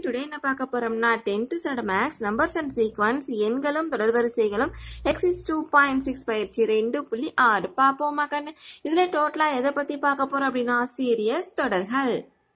Today என்ன பார்க்க போறோம்னா tenth standard maths numbers and sequence எண்களும் தொடர்வரிசைகளும் எக்ஸிஸ் டூ பாயிண்ட் சிக்ஸ் பயிற்சி ரெண்டு புள்ளி ஆறு பார்ப்போமா கண்ணு இதுல டோட்டலா எதை பத்தி பார்க்க போறோம் அப்படின்னா சீரியஸ் தொடர்கள்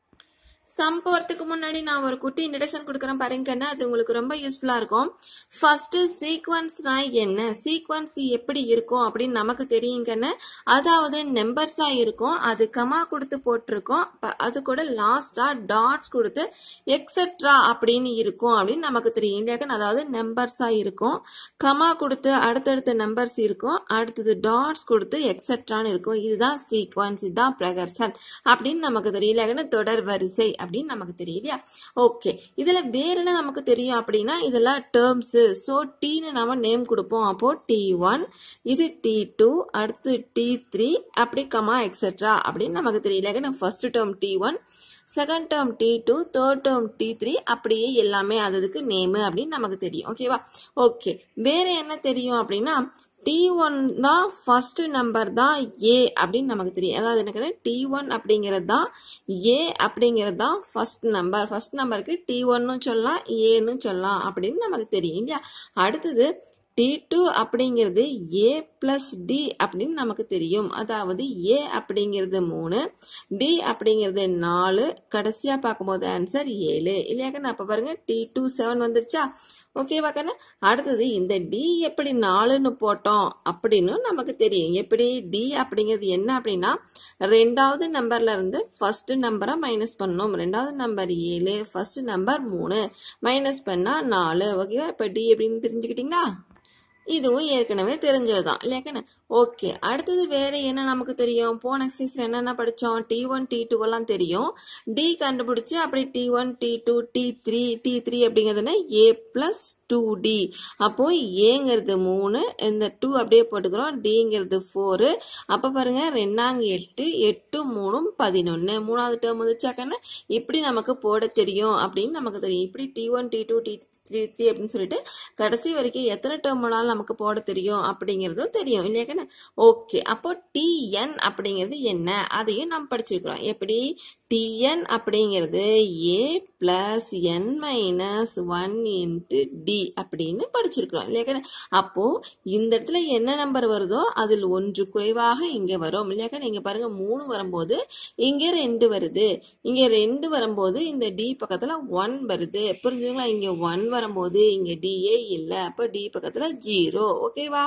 சம் போறதுக்கு முன்னாடி நான் ஒரு குட்டி இன்ட்ரடக்ஷன் கொடுக்குறேன் பாருங்கன்னு அது உங்களுக்கு ரொம்ப யூஸ்ஃபுல்லா இருக்கும் ஃபர்ஸ்ட் சீக்வன்ஸ்னா என்ன சீக்வன்ஸ் எப்படி இருக்கும் அப்படின்னு நமக்கு தெரியுங்கன்னு அதாவது நம்பர்ஸா இருக்கும் அது கமா கொடுத்து போட்டிருக்கோம் ப- அது கூட லாஸ்டா டாட்ஸ் கொடுத்து எக்ஸெட்ரா அப்படின்னு இருக்கும் அப்படின்னு நமக்கு தெரியும் இல்லையாக்கன்னு அதாவது நம்பர்ஸா இருக்கும் கமா கொடுத்து அடுத்தடுத்த நம்பர்ஸ் இருக்கும் அடுத்தது டாட்ஸ் கொடுத்து எக்ஸெட்ரான்னு இருக்கும் இதுதான் சீக்வன்ஸ் இதுதான் பிரகர்சன் அப்படின்னு நமக்கு தெரியல தொடர் வரிசை அப்படின்னு நமக்கு தெரியலையா ஓகே இதுல வேற என்ன நமக்கு தெரியும் அப்படின்னா இதெல்லாம் டேர்ம்ஸ் ஸோ டீன்னு நம்ம நேம் கொடுப்போம் அப்போ டி ஒன் இது டி டூ அடுத்து டி த்ரீ அப்படி கமா எக்ஸெட்ரா அப்படின்னு நமக்கு தெரியல first term T one second term T two third term T three அப்படியே எல்லாமே அது அதுக்கு நேமு அப்படின்னு நமக்கு தெரியும் ஓகேவா ஓகே வேற என்ன தெரியும் அப்படின்னா டி ஒன் தான் ஃபர்ஸ்ட் நம்பர் தான் ஏ அப்படின்னு நமக்கு தெரியும் அதாவது எனக்கு டி ஒன் அப்படிங்கிறது தான் ஏ அப்படிங்கிறது தான் ஃபர்ஸ்ட் நம்பர் ஃபர்ஸ்ட் நம்பருக்கு டி ஒன்னு சொல்லலாம் ஏன்னு சொல்லலாம் அப்படின்னு நமக்கு தெரியும் இல்லையா அடுத்தது டி டூ அப்படிங்கிறது ஏ பிளஸ் டி அப்படின்னு நமக்கு தெரியும் அதாவது ஏ அப்படிங்கிறது மூணு டி அப்படிங்கிறது நாலு கடைசியா பார்க்கும்போது ஆன்சர் ஏழு இல்லையாக்கண்ணா அப்ப பாருங்க டி டூ செவன் வந்துருச்சா ஓகேவா கண்ணா அடுத்தது இந்த டி எப்படி நாலுன்னு போட்டோம் அப்படின்னு நமக்கு தெரியும் எப்படி டி அப்படிங்கிறது என்ன அப்படின்னா ரெண்டாவது நம்பர்ல இருந்து ஃபர்ஸ்ட் நம்பரை மைனஸ் பண்ணணும் ரெண்டாவது நம்பர் ஏழு ஃபர்ஸ்ட் நம்பர் மூணு மைனஸ் பண்ணா நாலு ஓகேவா இப்ப டி எப்படின்னு தெரிஞ்சுக்கிட்டீங்களா இதுவும் ஏற்கனவே தெரிஞ்சதுதான் இல்லையாக்கண்ணே ஓகே அடுத்தது வேற என்ன நமக்கு தெரியும் போன எக்ஸசைஸ்ல என்னென்ன படிச்சோம் டி ஒன் டி டூ எல்லாம் தெரியும் டி கண்டுபிடிச்சு அப்படி T one D two D three D three அப்படிங்கிறதுனா ஏ பிளஸ் டூ டி அப்போ ஏங்கிறது மூணு இந்த டூ அப்படியே போட்டுக்கிறோம் டிங்கிறது ஃபோரு அப்ப பாருங்க ரெண்டாங்க எட்டு எட்டு மூணும் பதினொன்னு மூணாவது டேர்ம் வந்துச்சாக்கன்னு இப்படி நமக்கு போட தெரியும் அப்படின்னு நமக்கு தெரியும் இப்படி T one D two D three three அப்படின்னு சொல்லிட்டு கடைசி வரைக்கும் எத்தனை டேர்ம் வேணாலும் நமக்கு போட தெரியும் அப்படிங்கிறதும் தெரியும் இல்லையாக்கண்ணே ஓகே அப்போ டிஎன் அப்படிங்கிறது என்ன அதையும் நம்ம படிச்சிருக்கிறோம் எப்படி டிஎன் அப்படிங்கிறது A plus N minus one into D அப்படின்னு படிச்சிருக்கிறோம் இல்லையாக்கண்ணே அப்போ இந்த இடத்துல என்ன நம்பர் வருதோ அதில் ஒன்று குறைவாக இங்க வரும் இல்லையாக்கண்ணே இங்க பாருங்க மூணு வரும்போது இங்க ரெண்டு வருது இங்க ரெண்டு வரும்போது இந்த டி பக்கத்துல ஒன் வருது புரிஞ்சுங்களா இங்க ஒன் வரும்போது இங்க டிஏ இல்ல அப்ப டி பக்கத்துல ஜீரோ ஓகேவா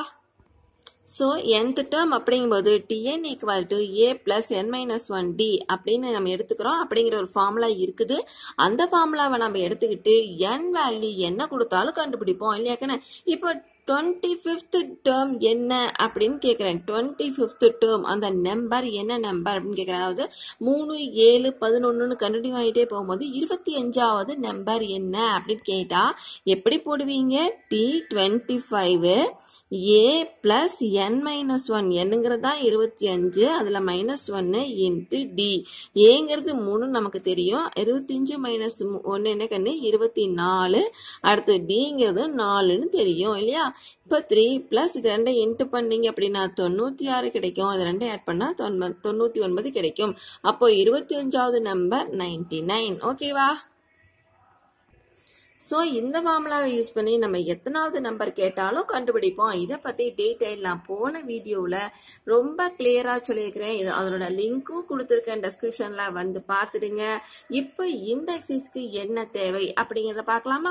ஸோ nth டேர்ம் அப்படிங்கும்போது T N equal to A plus N minus one D அப்படின்னு நம்ம எடுத்துக்கிறோம் அப்படிங்கிற ஒரு ஃபார்முலா இருக்குது அந்த ஃபார்முலாவை நம்ம எடுத்துக்கிட்டு என் வேல்யூ என்ன கொடுத்தாலும் கண்டுபிடிப்போம் இல்லையாக்கண்ணே இப்போ டுவெண்ட்டி ஃபிஃப்த் டேர்ம் என்ன அப்படின்னு கேட்குறேன் டுவெண்ட்டி ஃபிஃப்த் டேர்ம் அந்த நம்பர் என்ன நம்பர் அப்படின்னு கேட்குறேன் அதாவது மூணு ஏழு பதினொன்றுன்னு கண்டினியூ ஆகிட்டே போகும்போது இருபத்தி அஞ்சாவது நம்பர் என்ன அப்படின்னு கேட்டால் எப்படி போடுவீங்க T twenty five A plus N minus one என்னங்கிறது தான் இருபத்தி அஞ்சு அதில் மைனஸ் ஒன்று இன்ட்டு டி ஏங்கிறது மூணு நமக்கு தெரியும் இருபத்தஞ்சு மைனஸ் ஒன்று என்ன கண்ணு இருபத்தி நாலு அடுத்து டிங்கிறது நாலுன்னு தெரியும் இல்லையா இப்போ த்ரீ ப்ளஸ் இது ரெண்டையும் இன்ட்டு பண்ணீங்க அப்படின்னா தொண்ணூற்றி ஆறு கிடைக்கும் இது ரெண்டையும் ஆட் பண்ணால் தொண்ணூ தொண்ணூற்றி ஒன்பது கிடைக்கும் அப்போ இருபத்தி அஞ்சாவது நம்பர் நைன்டி நைன் ஓகேவா ஸோ இந்த ஃபார்முலாவை யூஸ் பண்ணி நம்ம எத்தனாவது நம்பர் கேட்டாலும் கண்டுபிடிப்போம் இதை பற்றி டீட்டெயில் நான் போன வீடியோவில் ரொம்ப கிளியராக சொல்லியிருக்கிறேன் இது அதனோட லிங்க்கும் கொடுத்துருக்கேன் டெஸ்கிரிப்ஷனில் வந்து பார்த்துடுங்க இப்போ இந்த எக்ஸசைஸ்க்கு என்ன தேவை அப்படிங்கிறத பார்க்கலாமா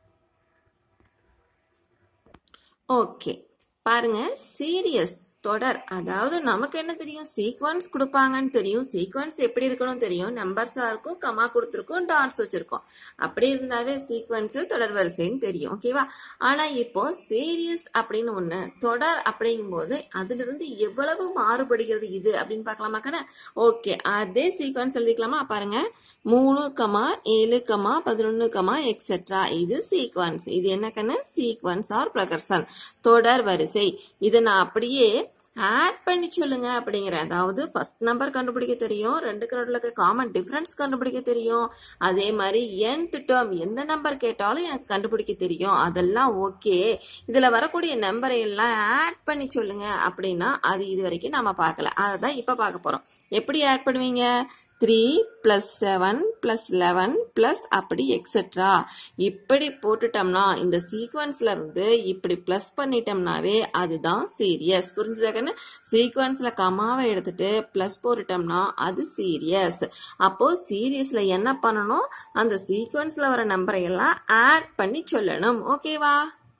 ஓகே பாருங்க சீரியஸ் தொடர் அதாவது நமக்கு என்ன தெரியும் சீக்வன்ஸ் கொடுப்பாங்கன்னு தெரியும் சீக்வன்ஸ் எப்படி இருக்கணும் தெரியும் நம்பர்ஸா இருக்கும் கமா கொடுத்துருக்கோம் டாட்ஸ் வச்சிருக்கோம் அப்படி இருந்தாவே சீக்வன்ஸ் தொடர் வரிசைன்னு தெரியும் ஓகேவா ஆனா இப்போ சீரியஸ் அப்படின்னு ஒண்ணு தொடர் அப்படிங்கும்போது அதுல இருந்து எவ்வளவு மாறுபடுகிறது இது அப்படின்னு பார்க்கலாமா கண்ணா ஓகே அதே சீக்வன்ஸ் எழுதிக்கலாமா பாருங்க மூணு கமா ஏழு கமா பதினொன்னு கமா எக்ஸெட்ரா இது சீக்வன்ஸ் இது என்ன கண்ணு சீக்வன்ஸ் ஆர் பிரகர்சன் தொடர் வரிசை இதை நான் அப்படியே ஆட் பண்ணி சொல்லுங்க அப்படிங்கிற அதாவது ஃபர்ஸ்ட் நம்பர் கண்டுபிடிக்க தெரியும் ரெண்டு கரோட்ல காமன் டிஃபரன்ஸ் கண்டுபிடிக்க தெரியும் அதே மாதிரி nth டேர்ம் எந்த நம்பர் கேட்டாலும் எனக்கு கண்டுபிடிக்க தெரியும் அதெல்லாம் ஓகே இதுல வரக்கூடிய நம்பரை எல்லாம் ஆட் பண்ணி சொல்லுங்க அப்படின்னா அது இது வரைக்கும் நாம பார்க்கல அதை தான் இப்ப பார்க்க போறோம் எப்படி ஆட் பண்ணுவீங்க three plus seven plus eleven plus அப்படி எக்ஸெட்ரா இப்படி போட்டுட்டோம்னா இந்த சீக்வன்ஸ்ல இருந்து இப்படி ப்ளஸ் பண்ணிட்டோம்னாவே அதுதான் சீரியஸ் புரிஞ்சுதாக்கன்னு சீக்வன்ஸ்ல கமாவை எடுத்துட்டு ப்ளஸ் போட்டுட்டோம்னா அது சீரியஸ் அப்போ சீரியஸ்ல என்ன பண்ணணும் அந்த சீக்வன்ஸ்ல வர நம்பரை எல்லாம் ஆட் பண்ணி சொல்லணும் ஓகேவா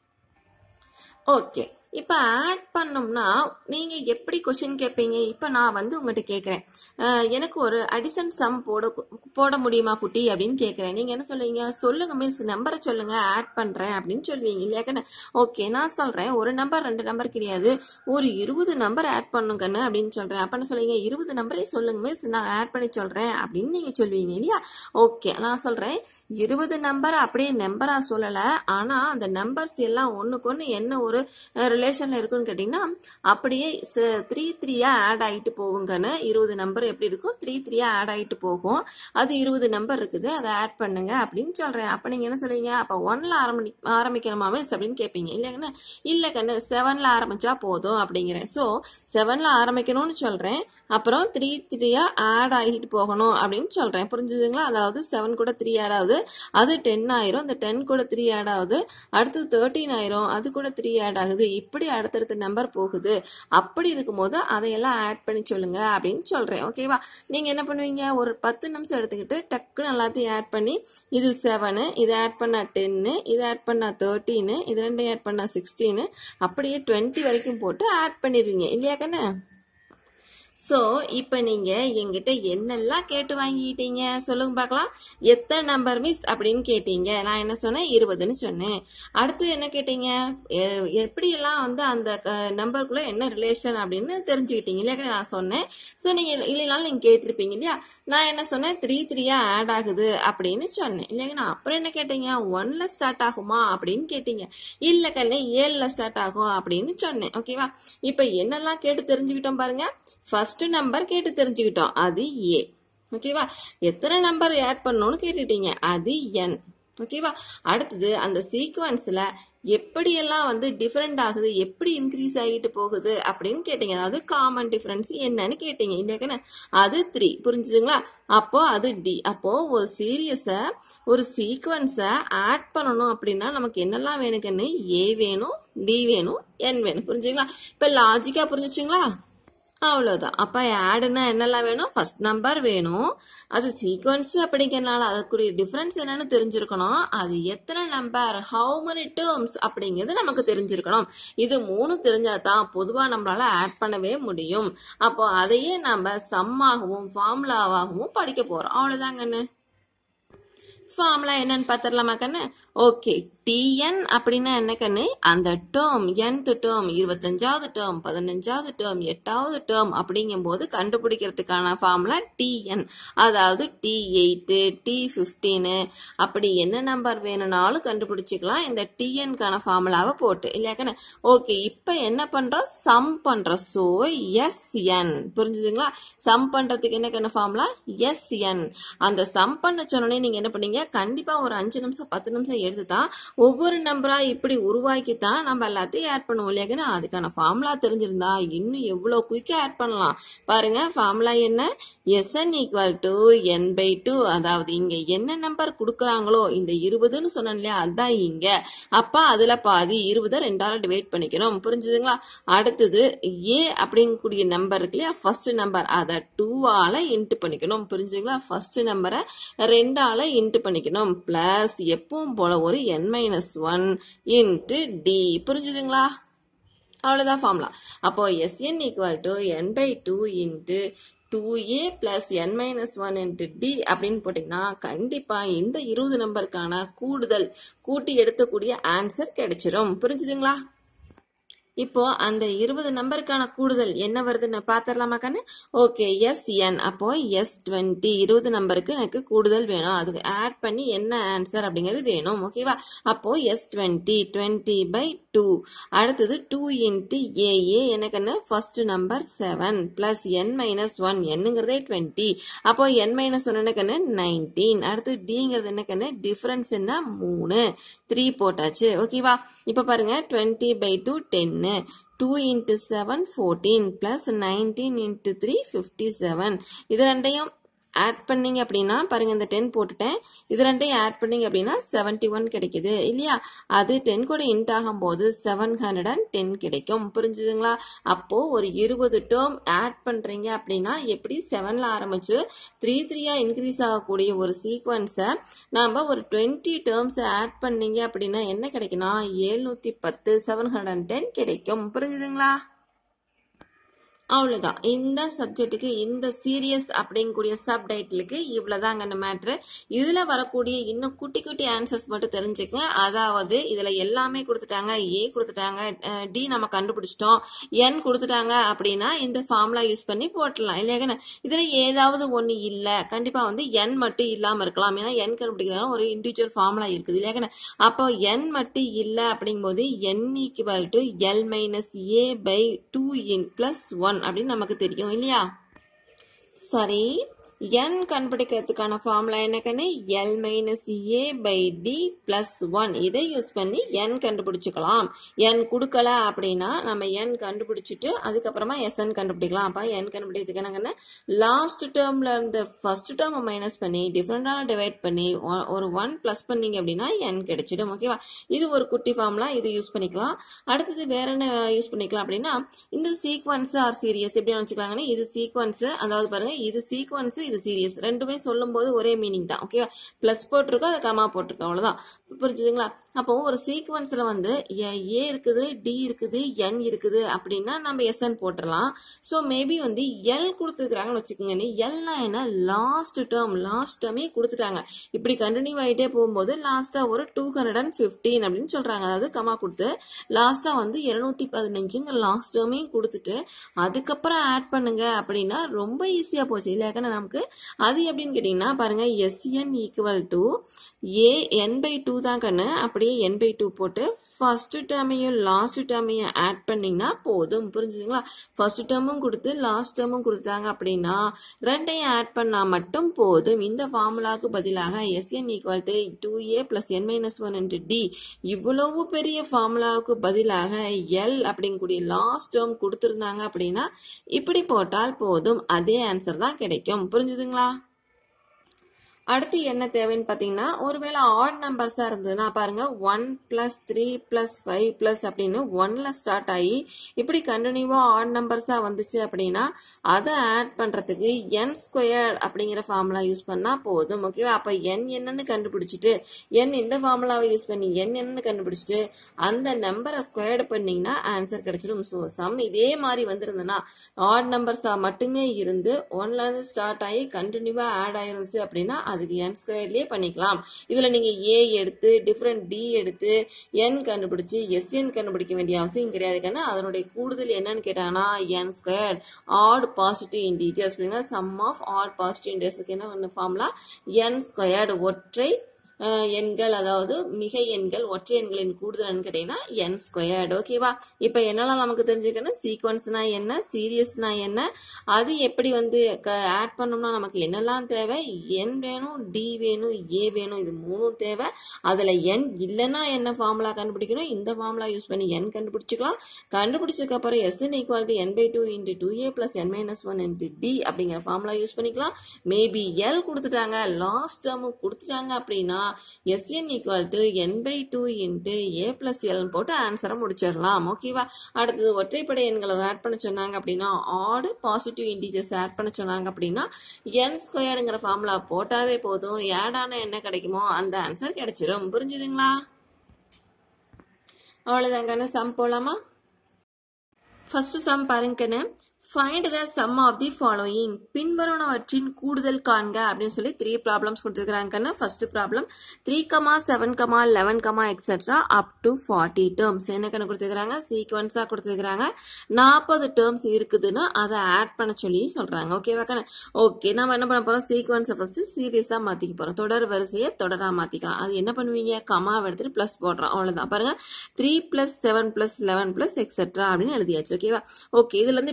ஓகே இப்போ ஆட் பண்ணோம்னா நீங்கள் எப்படி கொஷின் கேட்பீங்க இப்போ நான் வந்து உங்கள்கிட்ட கேட்குறேன் எனக்கு ஒரு அடிஷன் சம் போட போட முடியுமா குட்டி அப்படின்னு கேட்குறேன் நீங்கள் என்ன சொல்லுவீங்க சொல்லுங்க மிஸ் நம்பரை சொல்லுங்க ஆட் பண்ணுறேன் அப்படின்னு சொல்லுவீங்க இல்லையாக்கண்ணே ஓகே நான் சொல்கிறேன் ஒரு நம்பர் ரெண்டு நம்பர் கிடையாது ஒரு இருபது நம்பர் ஆட் பண்ணுங்கண்ணு அப்படின்னு சொல்கிறேன் அப்போ என்ன சொல்லுவீங்க இருபது நம்பரே சொல்லுங்க மிஸ் நான் ஆட் பண்ணி சொல்கிறேன் அப்படின்னு நீங்கள் சொல்லுவீங்க இல்லையா ஓகே நான் சொல்கிறேன் இருபது நம்பர் அப்படியே நம்பராக சொல்லலை ஆனால் அந்த நம்பர்ஸ் எல்லாம் ஒன்றுக்கு ஒன்று என்ன ஒரு ரிலேஷனில் இருக்குன்னு கேட்டிங்கன்னா அப்படியே த்ரீ த்ரீயாக ஆட் ஆகிட்டு போகுங்கன்னு இருபது நம்பர் எப்படி இருக்கும் த்ரீ த்ரீயாக ஆட் ஆகிட்டு போகும் அது இருபது நம்பர் இருக்குது அதை ஆட் பண்ணுங்க அப்படின்னு சொல்கிறேன் அப்போ நீங்கள் என்ன சொல்லுவீங்க அப்போ ஒன்ல ஆரம்பி ஆரம்பிக்கணுமா மிஸ் அப்படின்னு கேட்பீங்க இல்லைங்கண்ணா இல்லை கண்ணு செவனில் ஆரம்பிச்சா போதும் அப்படிங்கிறேன் ஸோ செவனில் ஆரம்பிக்கணும்னு சொல்கிறேன் அப்புறம் த்ரீ த்ரீயாக ஆட் ஆகிட்டு போகணும் அப்படின்னு சொல்கிறேன் புரிஞ்சுதுங்களா அதாவது செவன் கூட த்ரீ ஆட் ஆகுது அது டென் ஆயிரும் இந்த டென் கூட த்ரீ ஆட் ஆகுது அடுத்து தேர்ட்டீன் ஆயிரும் அது கூட த்ரீ ஆட் ஆகுது இப்படி அடுத்தடுத்த நம்பர் போகுது அப்படி இருக்கும்போது அதையெல்லாம் ஆட் பண்ணி சொல்லுங்க அப்படின்னு சொல்கிறேன் ஓகேவா நீங்கள் என்ன பண்ணுவீங்க ஒரு பத்து நிமிஷம் எடுத்துக்கிட்டு டக்குன்னு எல்லாத்தையும் ஆட் பண்ணி இது செவனு இது ஆட் பண்ணா டென்னு இது ஆட் பண்ணா தேர்ட்டீனு இது ரெண்டையும் ஆட் பண்ணா சிக்ஸ்டீனு அப்படியே டுவெண்ட்டி வரைக்கும் போட்டு ஆட் பண்ணிடுவீங்க இல்லையா கண்ணு ஸோ இப்போ நீங்கள் எங்கிட்ட என்னெல்லாம் கேட்டு வாங்கிட்டீங்க சொல்லுங்க பார்க்கலாம் எத்தனை நம்பர் மிஸ் அப்படின்னு கேட்டீங்க நான் என்ன சொன்னேன் இருபதுன்னு சொன்னேன் அடுத்து என்ன கேட்டீங்க எ- எப்படியெல்லாம் வந்து அந்த நம்பருக்குள்ளே என்ன ரிலேஷன் அப்படின்னு தெரிஞ்சுக்கிட்டீங்க இல்லையா நான் சொன்னேன் ஸோ நீங்கள் இல்லைனாலும் நீங்கள் கேட்டிருப்பீங்க இல்லையா நான் என்ன சொன்னேன் த்ரீ த்ரீயாக ஆட் ஆகுது அப்படின்னு சொன்னேன் இல்லைங்கண்ணா அப்புறம் என்ன கேட்டீங்க ஒன்ல ஸ்டார்ட் ஆகுமா அப்படின்னு கேட்டீங்க இல்லை கண்ணு ஏழில் ஸ்டார்ட் ஆகும் அப்படின்னு சொன்னேன் ஓகேவா இப்போ என்னெல்லாம் கேட்டு தெரிஞ்சுக்கிட்டோம் பாருங்க ஃபர்ஸ்ட் நம்பர் கேட்டு தெரிஞ்சுக்கிட்டோம் அது ஏ ஓகேவா எத்தனை நம்பர் ஆட் பண்ணணும்னு கேட்டுட்டீங்க அது என் ஓகேவா அடுத்தது அந்த சீக்வன்ஸில் எப்படியெல்லாம் வந்து டிஃப்ரெண்ட் ஆகுது எப்படி இன்க்ரீஸ் ஆகிட்டு போகுது அப்படின்னு கேட்டீங்க அதாவது காமன் டிஃப்ரென்ஸ் என்னன்னு கேட்டீங்க இல்லையாக்கண்ணே அது த்ரீ புரிஞ்சுதுங்களா அப்போ அது டி அப்போ ஒரு சீரியஸை ஒரு சீக்வன்ஸை ஆட் பண்ணணும் அப்படின்னா நமக்கு என்னெல்லாம் வேணுக்குன்னு ஏ வேணும் டி வேணும் என் வேணும் புரிஞ்சுங்களா இப்போ லாஜிக்காக புரிஞ்சுச்சுங்களா அவ்வளோதான் அப்போ ஆடுனா என்னெல்லாம் வேணும் ஃபர்ஸ்ட் நம்பர் வேணும் அது சீக்வன்ஸ் அப்படிங்கிறனால அதுக்குரிய டிஃப்ரென்ஸ் என்னன்னு தெரிஞ்சிருக்கணும் அது எத்தனை நம்பர் ஹவு many டேர்ம்ஸ் அப்படிங்கிறது நமக்கு தெரிஞ்சிருக்கணும் இது மூணு தெரிஞ்சா தான் பொதுவாக நம்மளால ஆட் பண்ணவே முடியும் அப்போ அதையே நம்ம சம்மாகவும் ஃபார்முலாவாகவும் படிக்க போகிறோம் அவ்வளோதாங்கண்ணு ஃபார்முலா என்னன்னு பார்த்துடலாமா கண்ணு ஓகே டிஎன் அப்படின்னா என்ன கண்ணு அந்த டேர்ம் nth டேர்ம் இருபத்தஞ்சாவது டேர்ம் பதினஞ்சாவது டேர்ம் எட்டாவது டேர்ம் அப்படிங்கும்போது கண்டுபிடிக்கிறதுக்கான ஃபார்முலா டிஎன் அதாவது டி எயிட்டு டி ஃபிஃப்டீனு அப்படி என்ன நம்பர் வேணும்னாலும் கண்டுபிடிச்சிக்கலாம் இந்த டிஎன்கான ஃபார்முலாவை போட்டு இல்லையா கண்ணு ஓகே இப்போ என்ன பண்ணுறோம் சம் பண்ணுறோம் ஸோ எஸ்என் புரிஞ்சுதுங்களா சம் பண்ணுறதுக்கு என்ன கண்ணு ஃபார்முலா எஸ்என் அந்த சம் பண்ண சொன்னோடனே நீங்கள் என்ன பண்ணீங்க கண்டிப்பாக ஒரு அஞ்சு நிமிஷம் பத்து நிமிஷம் எடுத்து தான் ஒவ்வொரு நம்பராக இப்படி உருவாக்கி தான் நம்ம எல்லாத்தையும் ஆட் பண்ணுவோம் இல்லையாங்கன்னா அதுக்கான ஃபார்முலா தெரிஞ்சிருந்தா இன்னும் எவ்வளோ குயிக்காக ஆட் பண்ணலாம் பாருங்க ஃபார்முலா என்ன SN equal to N by two அதாவது இங்கே என்ன நம்பர் கொடுக்குறாங்களோ இந்த இருபதுன்னு சொன்னேன் இல்லையா அதுதான் இங்கே அப்போ அதில் பாதி இருபதை ரெண்டால டிவைட் பண்ணிக்கணும் புரிஞ்சுதுங்களா அடுத்தது ஏ அப்படிங்கக்கூடிய நம்பர் இருக்கு இல்லையா ஃபர்ஸ்ட் நம்பர் அதை டூவால் இன்ட்டு பண்ணிக்கணும் புரிஞ்சுங்களா ஃபர்ஸ்ட் நம்பரை ரெண்டால இன்ட்டு பண்ணிக்கணும் ப்ளஸ் எப்பவும் போல ஒரு N minus one into D புரிஞ்சுதுங்களா அவ்வளோதான் ஃபார்முலா அப்போ S N equal to N by two into two A plus N minus one into D அப்படின்னு போட்டிங்கன்னா கண்டிப்பாக இந்த இருபது நம்பருக்கான கூடுதல் கூட்டி எடுக்கக்கூடிய ஆன்சர் கிடைச்சிரும் புரிஞ்சுதுங்களா இப்போ அந்த இருபது நம்பருக்கான கூடுதல் என்ன வருதுன்னு பார்த்துடலாமா கண்ணு ஓகே எஸ் என் அப்போ எஸ் டுவெண்ட்டி இருபது நம்பருக்கு எனக்கு கூடுதல் வேணும் அதுக்கு ஆட் பண்ணி என்ன ஆன்சர் அப்படிங்கிறது வேணும் ஓகேவா அப்போ S twenty twenty by two அடுத்தது டூ இன்ட்டு ஏஏ எனக்குன்னு ஃபர்ஸ்ட் நம்பர் செவன் பிளஸ் என் மைனஸ் ஒன் என்னங்கிறதே டுவெண்ட்டி அப்போ என் மைனஸ் ஒன் என்னக்கன்னு நைன்டீன் அடுத்து டிங்கிறது என்னக்கன்னு டிஃபரன்ஸ் என்ன மூணு த்ரீ போட்டாச்சு ஓகேவா இப்போ பாருங்க twenty by two ten two into seven fourteen plus nineteen into three fifty seven இது ரெண்டையும் ஆட் பண்ணீங்க அப்படின்னா பாருங்க இந்த டென் போட்டுட்டேன் இது ரெண்டையும் ஆட் பண்ணீங்க அப்படின்னா செவன்டி ஒன் கிடைக்குது இல்லையா அது டென் கூட இன்ட் ஆகும்போது செவன் ஹண்ட்ரட் அண்ட் டென் கிடைக்கும் புரிஞ்சுதுங்களா அப்போ ஒரு இருபது டேர்ம் ஆட் பண்றீங்க அப்படின்னா எப்படி செவன்ல ஆரம்பிச்சு த்ரீ த்ரீயா இன்க்ரீஸ் ஆகக்கூடிய ஒரு சீக்வன்ஸை நாம ஒரு டுவெண்ட்டி டேர்ம்ஸ் ஆட் பண்ணீங்க அப்படின்னா என்ன கிடைக்குன்னா ஏழ்நூத்தி பத்து செவன் ஹண்ட்ரட் அண்ட் டென் கிடைக்கும் புரிஞ்சுதுங்களா அவ்வளோதான் இந்த சப்ஜெக்ட்டுக்கு இந்த சீரியஸ் அப்படிங்கக்கூடிய சப்டைட்டிலுக்கு இவ்வளோதாங்க அந்த மேட்ரு இதில் வரக்கூடிய இன்னும் குட்டி குட்டி ஆன்சர்ஸ் மட்டும் தெரிஞ்சுக்கங்க அதாவது இதில் எல்லாமே கொடுத்துட்டாங்க ஏ கொடுத்துட்டாங்க டி நம்ம கண்டுபிடிச்சிட்டோம் என் கொடுத்துட்டாங்க அப்படின்னா இந்த ஃபார்முலா யூஸ் பண்ணி போட்டுடலாம் இல்லையா இதில் ஏதாவது ஒன்று இல்லை கண்டிப்பாக வந்து என் மட்டும் இல்லாமல் இருக்கலாம் ஏன்னா என் கண்டுபிடிக்கிறதால ஒரு இண்டிவிஜுவல் ஃபார்முலா இருக்குது இல்லையா அப்போ என் மட்டும் இல்லை அப்படிங்கும்போது N equal to L minus A by two இன் பிளஸ் ஒன் அப்படின்னு நமக்கு தெரியும் இல்லையா சரி n கண்டுபிடிக்கிறதுக்கான ஃபார்முலா என்னக்கன்னு L minus A by D plus one இதை யூஸ் பண்ணி n கண்டுபிடிச்சுக்கலாம் n கொடுக்கல அப்படின்னா நம்ம n கண்டுபிடிச்சிட்டு அதுக்கப்புறமா எஸ்என் கண்டுபிடிக்கலாம் அப்போ n கண்டுபிடிக்கிறதுக்கு என்னங்கன்னு லாஸ்ட் டேர்ம்ல இருந்து ஃபர்ஸ்ட் டேர்ம் மைனஸ் பண்ணி டிஃப்ரெண்டாக டிவைட் பண்ணி ஒ- ஒரு ஒன் ப்ளஸ் பண்ணீங்க அப்படின்னா n கிடைச்சிடும் ஓகேவா இது ஒரு குட்டி ஃபார்முலா இது யூஸ் பண்ணிக்கலாம் அடுத்தது வேற என்ன யூஸ் பண்ணிக்கலாம் அப்படின்னா இந்த சீக்வன்ஸ் ஆர் சீரியஸ் எப்படி வச்சுக்கலாங்கன்னா இது சீக்வன்ஸ் அதாவது பாருங்க இது சீக்வன்ஸ் இது சீரியஸ் ரெண்டுமே சொல்லும்போது ஒரே மீனிங் தான் ஓகேவா பிளஸ் போட்டிருக்கோம் அது கமா போட்டிருக்கோம் அவ்வளவுதான் புரிஞ்சுதுங்களா அப்போ ஒரு சீக்வன்ஸ்ல வந்து ஏ இருக்குது டி இருக்குது என் இருக்குது அப்படின்னா நம்ம எஸ்என் போட்டுடலாம் ஸோ மேபி வந்து எல் கொடுத்துருக்குறாங்கன்னு வச்சுக்கோங்க எல்னா என்ன லாஸ்ட் டேர்ம் லாஸ்ட் டேர்மே கொடுத்துட்டாங்க இப்படி கண்டினியூ ஆகிட்டே போகும்போது லாஸ்டா ஒரு டூ ஹண்ட்ரட் அண்ட் ஃபிஃப்டீன் அப்படின்னு சொல்றாங்க அதாவது கமா கொடுத்து லாஸ்டா வந்து இருநூத்தி பதினஞ்சுங்க லாஸ்ட் டேர்மையும் கொடுத்துட்டு அதுக்கப்புறம் ஆட் பண்ணுங்க அப்படின்னா ரொம்ப ஈஸியா போச்சு இல்லையாக்கன்னா நமக்கு அது எப்படின்னு கேட்டீங்கன்னா பாருங்க SN equal to A N by two தான் கண்ணு அப்படியே என் பை டூ போட்டு ஃபர்ஸ்ட் டேர்மையும் லாஸ்ட் டேர்மையும் ஆட் பண்ணீங்கன்னா போதும் புரிஞ்சுதுங்களா ஃபர்ஸ்ட் டேர்மும் கொடுத்து லாஸ்ட் டேர்மும் கொடுத்தாங்க அப்படின்னா ரெண்டையும் ஆட் பண்ணா மட்டும் போதும் இந்த ஃபார்முலாவுக்கு பதிலாக S N equal to two A plus N minus one into D இவ்வளவு பெரிய ஃபார்முலாவுக்கு பதிலாக எல் அப்படிங்கக்கூடிய லாஸ்ட் டேர்ம் கொடுத்துருந்தாங்க அப்படின்னா இப்படி போட்டால் போதும் அதே ஆன்சர் தான் கிடைக்கும் புரிஞ்சுதுங்களா அடுத்து என்ன தேவைன்னு பார்த்தீங்கன்னா ஒருவேளை ஆட் நம்பர்ஸாக இருந்ததுன்னா பாருங்க one plus three plus five plus அப்படின்னு ஒன்ல ஸ்டார்ட் ஆகி இப்படி கண்டினியூவாக ஆட் நம்பர்ஸாக வந்துச்சு அப்படின்னா அதை ஆட் பண்ணுறதுக்கு என் ஸ்கொயர் அப்படிங்கிற ஃபார்முலா யூஸ் பண்ணால் போதும் ஓகேவா அப்போ என் என்னன்னு கண்டுபிடிச்சிட்டு என் இந்த ஃபார்முலாவை யூஸ் பண்ணி என் என்னன்னு கண்டுபிடிச்சிட்டு அந்த நம்பரை ஸ்கொயர்டு பண்ணீங்கன்னா ஆன்சர் கிடைச்சிடும் ஸோ சம் இதே மாதிரி வந்திருந்ததுன்னா ஆட் நம்பர்ஸாக மட்டுமே இருந்து ஒன்லேருந்து ஸ்டார்ட் ஆகி கண்டினியூவாக ஆட் ஆயிருந்துச்சு அப்படின்னா அதுக்கு என் ஸ்கொயர்லேயே பண்ணிக்கலாம் இதில் நீங்கள் ஏ எடுத்து டிஃப்ரெண்ட் டி எடுத்து என் கண்டுபிடிச்சு எஸ்என் கண்டுபிடிக்க வேண்டிய அவசியம் கிடையாது கண்ணா அதனுடைய கூடுதல் என்னன்னு கேட்டாங்கன்னா n square odd positive integers அப்படின்னா சம் ஆஃப் ஆட் பாசிட்டிவ் இன்டீஜர்ஸ்க்கு என்ன ஒன்று ஃபார்முலா என் ஸ்கொயர்டு ஒற்றை அஹ், எண்கள் அதாவது மிகை எண்கள் ஒற்றை எண்களின் கூடுதல் கேட்டீங்கன்னா என் ஸ்கொயர்டு ஓகேவா இப்போ என்னெல்லாம் நமக்கு தெரிஞ்சுக்கணும் சீக்வன்ஸ்னா என்ன சீரியஸ்னா என்ன அது எப்படி வந்து ஆட் பண்ணோம்னா நமக்கு என்னெல்லாம் தேவை என் வேணும் டி வேணும் ஏ வேணும் இது மூணும் தேவை அதில் என் இல்லைன்னா என்ன ஃபார்முலா கண்டுபிடிக்கணும் இந்த ஃபார்முலா யூஸ் பண்ணி என் கண்டுபிடிச்சிக்கலாம் கண்டுபிடிச்சதுக்கு அப்புறம் S n equality n by two into two A plus N minus one into d அப்படிங்கிற ஃபார்முலா யூஸ் பண்ணிக்கலாம் மேபி எல் கொடுத்துட்டாங்க லாஸ்ட் டேர்ம் கொடுத்துட்டாங்க அப்படின்னா S n equal to N by two into a plus l போட்டு ஆன்சரை முடிச்சிடலாம் ஓகேவா அடுத்தது ஒற்றைப்படை எண்களை ஆட் பண்ண சொன்னாங்க அப்படின்னா ஆடு பாசிட்டிவ் இன்டீஜர்ஸ் ஆட் பண்ண சொன்னாங்க அப்படின்னா என் ஸ்கொயர்டுங்கிற ஃபார்முலா போட்டாவே போதும் ஆட் ஆன என்ன கிடைக்குமோ அந்த ஆன்சர் கிடைச்சிரும் புரிஞ்சுதுங்களா அவ்வளோதாங்கன்னு சம் போலாமா ஃபர்ஸ்ட் சம் பாருங்கன்னு find the sum of the following பின்வருவனவற்றின் கூடுதல் காண்க அப்படின்னு சொல்லி த்ரீ ப்ராப்ளம்ஸ் கொடுத்துருக்காங்கன்னு first problem three comma seven comma eleven comma etcetera up to forty terms என்ன கணக்கு கொடுத்துருக்காங்க சீக்வன்ஸாக கொடுத்துருக்காங்க நாற்பது டேர்ம்ஸ் இருக்குதுன்னு அதை ஆட் பண்ண சொல்லி சொல்றாங்க ஓகேவா கண்ணு ஓகே நம்ம என்ன பண்ண போறோம் சீக்வன்ஸை ஃபர்ஸ்ட் சீரியஸாக மாத்திக்க போறோம் தொடர் வரிசையை தொடரா மாத்திக்கலாம் அது என்ன பண்ணுவீங்க கமாவை எடுத்துட்டு ப்ளஸ் போடுறோம் அவ்வளவுதான் பாருங்க three plus seven plus eleven plus etcetera அப்படின்னு எழுதியாச்சு ஓகேவா ஓகே இதுல இருந்து இப்போ என்னெல்லாம்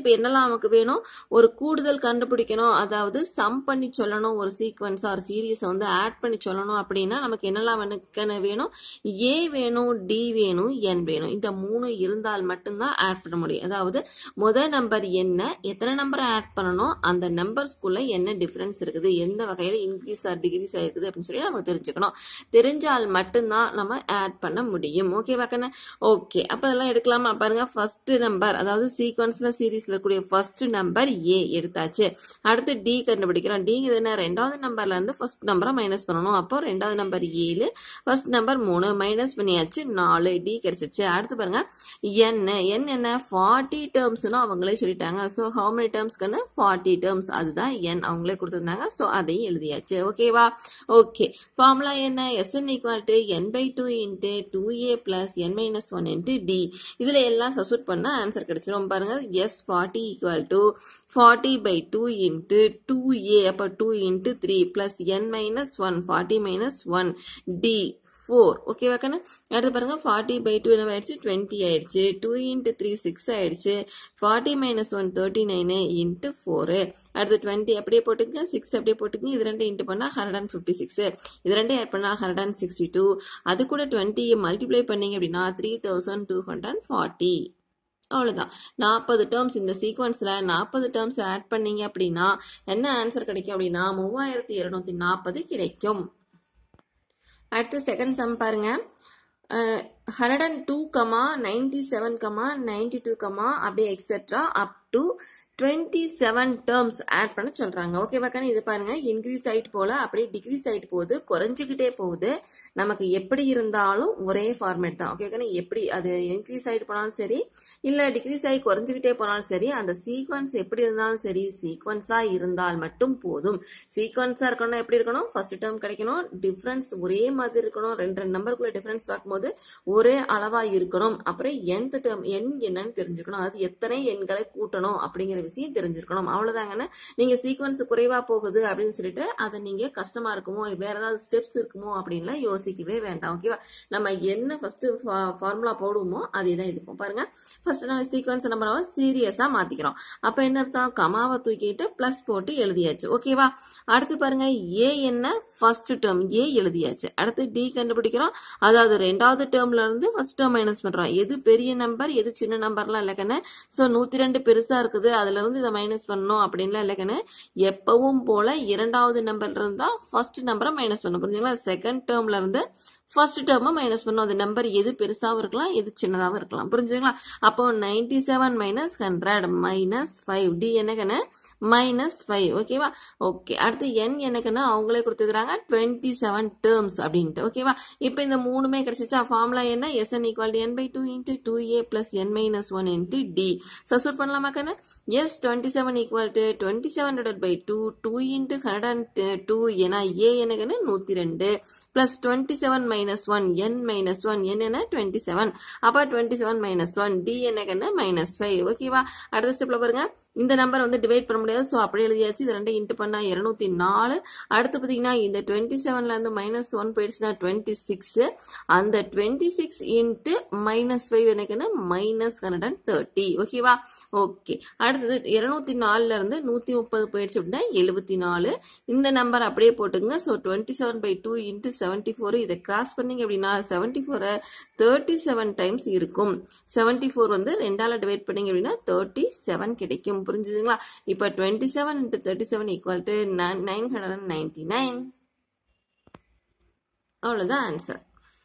என்னெல்லாம் நமக்கு வேணும் ஒரு கூடுதல் கண்டுபிடிக்கணும் அதாவது சம் பண்ணி சொல்லணும் ஒரு சீக்வன்ஸ் ஆர் சீரீஸை வந்து ஆட் பண்ணி சொல்லணும் அப்படின்னா நமக்கு என்னெல்லாம் வேணும் வேணும் ஏ வேணும் டி வேணும் என் வேணும் இந்த மூணு இருந்தால் மட்டும்தான் ஆட் பண்ண முடியும் அதாவது முத நம்பர் என்ன எத்தனை நம்பரை ஆட் பண்ணணும் அந்த நம்பர்ஸ்குள்ள என்ன டிஃபரன்ஸ் இருக்குது எந்த வகையில் இன்க்ரீஸ் ஆர் டிகிரீஸ் ஆயிருக்குது அப்படின்னு சொல்லி நமக்கு தெரிஞ்சுக்கணும் தெரிஞ்சால் மட்டும்தான் நம்ம ஆட் பண்ண முடியும் ஓகேவா கண்ணு ஓகே அப்போ அதெல்லாம் எடுக்கலாமா பாருங்க ஃபர்ஸ்ட் நம்பர் அதாவது சீக்வன்ஸ்ல சீரீஸ்ல இருக்கக்கூடிய ஃபர்ஸ்ட் நம்பர் ஏ எடுத்தாச்சு அடுத்து டி கண்டுபிடிக்கிறோம் டி இது என்ன ரெண்டாவது நம்பர்ல இருந்து ஃபர்ஸ்ட் நம்பரை மைனஸ் பண்ணணும் அப்போ ரெண்டாவது நம்பர் ஏழு ஃபர்ஸ்ட் நம்பர் மூணு மைனஸ் பண்ணியாச்சு நாலு டி கிடைச்சிச்சு அடுத்து பாருங்க என் என் என்ன ஃபார்ட்டி டேர்ம்ஸ்னு அவங்களே சொல்லிட்டாங்க ஸோ ஹவு மெனி டேர்ம்ஸ்க்குன்னு ஃபார்ட்டி டேர்ம்ஸ் அதுதான் என் அவங்களே கொடுத்துருந்தாங்க ஸோ அதையும் எழுதியாச்சு ஓகேவா ஓகே ஃபார்முலா என்ன SN equal to N by two into two A plus N minus one into d இதில் எல்லாம் சப்ஸ்டியூட் பண்ணால் ஆன்சர் கிடைச்சிரும் பாருங்க S forty equal to forty by two into two a அப்போ டூ இன்ட்டு த்ரீ பிளஸ் என் minus one forty minus one d four ஓகேவா கண்ணு அடுத்து பாருங்க ஃபார்ட்டி பை டூ என்ன ஆயிடுச்சு டுவெண்ட்டி ஆயிடுச்சு டூ இன்ட்டு த்ரீ சிக்ஸ் ஆயிடுச்சு forty minus one thirty nine into four அடுத்து டுவெண்ட்டி அப்படியே போட்டுக்கங்க சிக்ஸ் அப்படியே போட்டுக்கங்க இது ரெண்டு இன்ட்டு பண்ணால் ஹண்ட்ரட் அண்ட் ஃபிஃப்டி சிக்ஸ் இது ரெண்டு ஆட் பண்ணால் ஹண்ட்ரட் அண்ட் சிக்ஸ்டி டூ அது கூட டுவெண்ட்டியை மல்டிப்ளை பண்ணீங்க அப்படின்னா three thousand two hundred and forty அவ்வளோதான் நாற்பது டேர்ம்ஸ் இந்த சீக்வன்ஸில் நாற்பது டேர்ம்ஸ் ஆட் பண்ணீங்க அப்படின்னா என்ன ஆன்சர் கிடைக்கும் அப்படின்னா மூவாயிரத்தி இருநூத்தி நாற்பது கிடைக்கும் அடுத்து செகண்ட் சம் பாருங்க hundred and two comma ninety seven comma ninety two comma அப்படியே etcetera up to twenty seven terms add பண்ண சொல்றாங்க ஓகேவா கண்ணு இது பாருங்க இன்க்ரீஸ் ஆயிட்டு போல அப்படியே டிக்ரீஸ் ஆயிட்டு போகுது குறைஞ்சிக்கிட்டே போகுது நமக்கு எப்படி இருந்தாலும் ஒரே ஃபார்மேட் தான் ஓகே கண்ணு எப்படி அது இன்க்ரீஸ் ஆயிட்டு போனாலும் சரி இல்ல டிக்ரீஸ் ஆகி குறைஞ்சிக்கிட்டே போனாலும் சரி அந்த சீக்வன்ஸ் எப்படி இருந்தாலும் சரி சீக்வன்ஸா இருந்தால் மட்டும் போதும் சீக்வன்ஸா இருக்கணும் எப்படி இருக்கணும் ஃபர்ஸ்ட் டேர்ம் கிடைக்கணும் டிஃபரன்ஸ் ஒரே மாதிரி இருக்கணும் ரெண்டு ரெண்டு நம்பருக்குள்ள டிஃபரன்ஸ் பார்க்கும்போது ஒரே அளவா இருக்கணும் அப்புறம் எந்த டேர்ம் எண் என்னன்னு தெரிஞ்சுக்கணும் அது எத்தனை எண்களை கூட்டணும் அப்படிங்கிற விஷயம் தெரிஞ்சிருக்கணும் அவ்வளவுதாங்கன்னு நீங்க சீக்வன்ஸ் குறைவா போகுது அப்படின்னு சொல்லிட்டு அதை நீங்க கஷ்டமா இருக்குமோ வேற ஏதாவது ஸ்டெப்ஸ் இருக்குமோ அப்படின்லாம் யோசிக்கவே வேண்டாம் ஓகேவா நம்ம என்ன ஃபர்ஸ்ட் ஃபார்முலா போடுவோமோ அதே தான் இருக்கும் பாருங்க ஃபர்ஸ்ட் நம்ம சீக்வன்ஸ் நம்ம சீரியஸா மாத்திக்கிறோம் அப்ப என்ன அர்த்தம் கமாவை தூக்கிட்டு பிளஸ் போட்டு எழுதியாச்சு ஓகேவா அடுத்து பாருங்க ஏ என்ன ஃபர்ஸ்ட் டேர்ம் ஏ எழுதியாச்சு அடுத்து டி கண்டுபிடிக்கிறோம் அதாவது ரெண்டாவது டேர்ம்ல இருந்து ஃபர்ஸ்ட் டேர்ம் மைனஸ் பண்றோம் எது பெரிய நம்பர் எது சின்ன நம்பர்லாம் இல்லைக்கண்ணு ஸோ நூத்தி ரெண்டு பெருசா இருக்குது அதுல இருந்து இதை மைனஸ் பண்ணணும் அப்படின்லாம் இல்லைக்கண்ணு எப்பவும் போல இரண்டாவது நம்பர்ல இருந்தா ஃபர்ஸ்ட் நம்பரை மைனஸ் பண்ணணும் புரிஞ்சுங்களா செகண்ட் டேர்ம்ல இருந்து ஃபர்ஸ்ட் டேர்மை மைனஸ் பண்ணும் அந்த நம்பர் எது பெருசாகவும் இருக்கலாம் எது சின்னதாகவும் இருக்கலாம் புரிஞ்சுங்களா அப்போ ninety seven minus hundred minus five d என்னக்கண்ணு மைனஸ் ஃபைவ் ஓகேவா ஓகே அடுத்து என் எனக்குன்னு அவங்களே கொடுத்துக்கிறாங்க டுவெண்ட்டி செவன் டேர்ம்ஸ் அப்படின்ட்டு ஓகேவா இப்போ இந்த மூணுமே கிடைச்சிச்சா ஃபார்முலா என்ன SN equal n by two into two A plus N minus one into d substitute பண்ணலாமா கண்ணு S twenty seven equal to twenty seven divide by two two into hundred and two ஏன்னா a எனக்குன்னு நூற்றி ரெண்டு plus twenty seven minus one n minus one n என்ன twenty seven அப்போ twenty seven minus one d என்னக்கன்னு minus five ஓகேவா அடுத்த ஸ்டெப்ல பாருங்க இந்த நம்பர் வந்து டிவைட் பண்ண முடியாது ஸோ அப்படியே எழுதியாச்சு இது ரெண்டும் இன்ட்டு பண்ணா இருநூத்தி நாலு அடுத்து பார்த்தீங்கன்னா இந்த டுவெண்ட்டி செவன்ல இருந்து மைனஸ் ஒன் போயிடுச்சுன்னா டுவெண்ட்டி சிக்ஸ் அந்த twenty six into minus five எனக்குன்னு மைனஸ் ஹண்ட்ரட் அண்ட் தேர்ட்டி ஓகேவா ஓகே அடுத்தது இருநூத்தி நாலுல இருந்து நூத்தி முப்பது போயிடுச்சு அப்படின்னா எழுபத்தி நாலு இந்த நம்பர் அப்படியே போட்டுங்க so twenty seven by two into seventy four இதை கிராஸ் பண்ணீங்க அப்படின்னா செவன்ட்டி ஃபோரை தேர்ட்டி செவன் டைம்ஸ் இருக்கும் செவன்ட்டி ஃபோர் வந்து ரெண்டால டிவைட் பண்ணீங்க அப்படின்னா தேர்ட்டி செவன் கிடைக்கும் புரிஞ்சுதுங்களா இப்போ twenty seven into thirty seven equal to nine hundred and ninety nine அவ்வளோதான் ஆன்சர்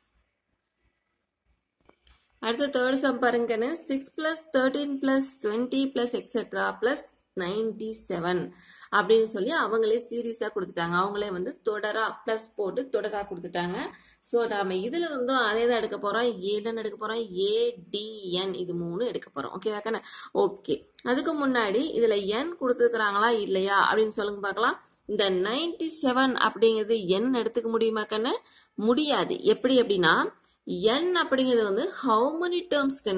அடுத்த தேர்ட் சம் பாருங்கன்னு six plus thirteen plus twenty plus etcetera plus ninety seven அப்படின்னு சொல்லி அவங்களே சீரியஸாக கொடுத்துட்டாங்க அவங்களே வந்து தொடரா ப்ளஸ் போட்டு தொடரா கொடுத்துட்டாங்க ஸோ நம்ம இதுல இருந்தும் அதே தான் எடுக்க போறோம் ஏன்னு எடுக்க போறோம் ஏடிஎன் இது மூணு எடுக்க போறோம் ஓகேவா கண்ணு ஓகே அதுக்கு முன்னாடி இதுல என் கொடுத்துருக்குறாங்களா இல்லையா அப்படின்னு சொல்லுங்க பார்க்கலாம் இந்த நைன்டி செவன் அப்படிங்கிறது என் எடுத்துக்க முடியுமா கண்ணு முடியாது எப்படி அப்படின்னா என் அப்படிங்கிறது வந்து ஹவு மெனி டேர்ம்ஸ்க்குன்னு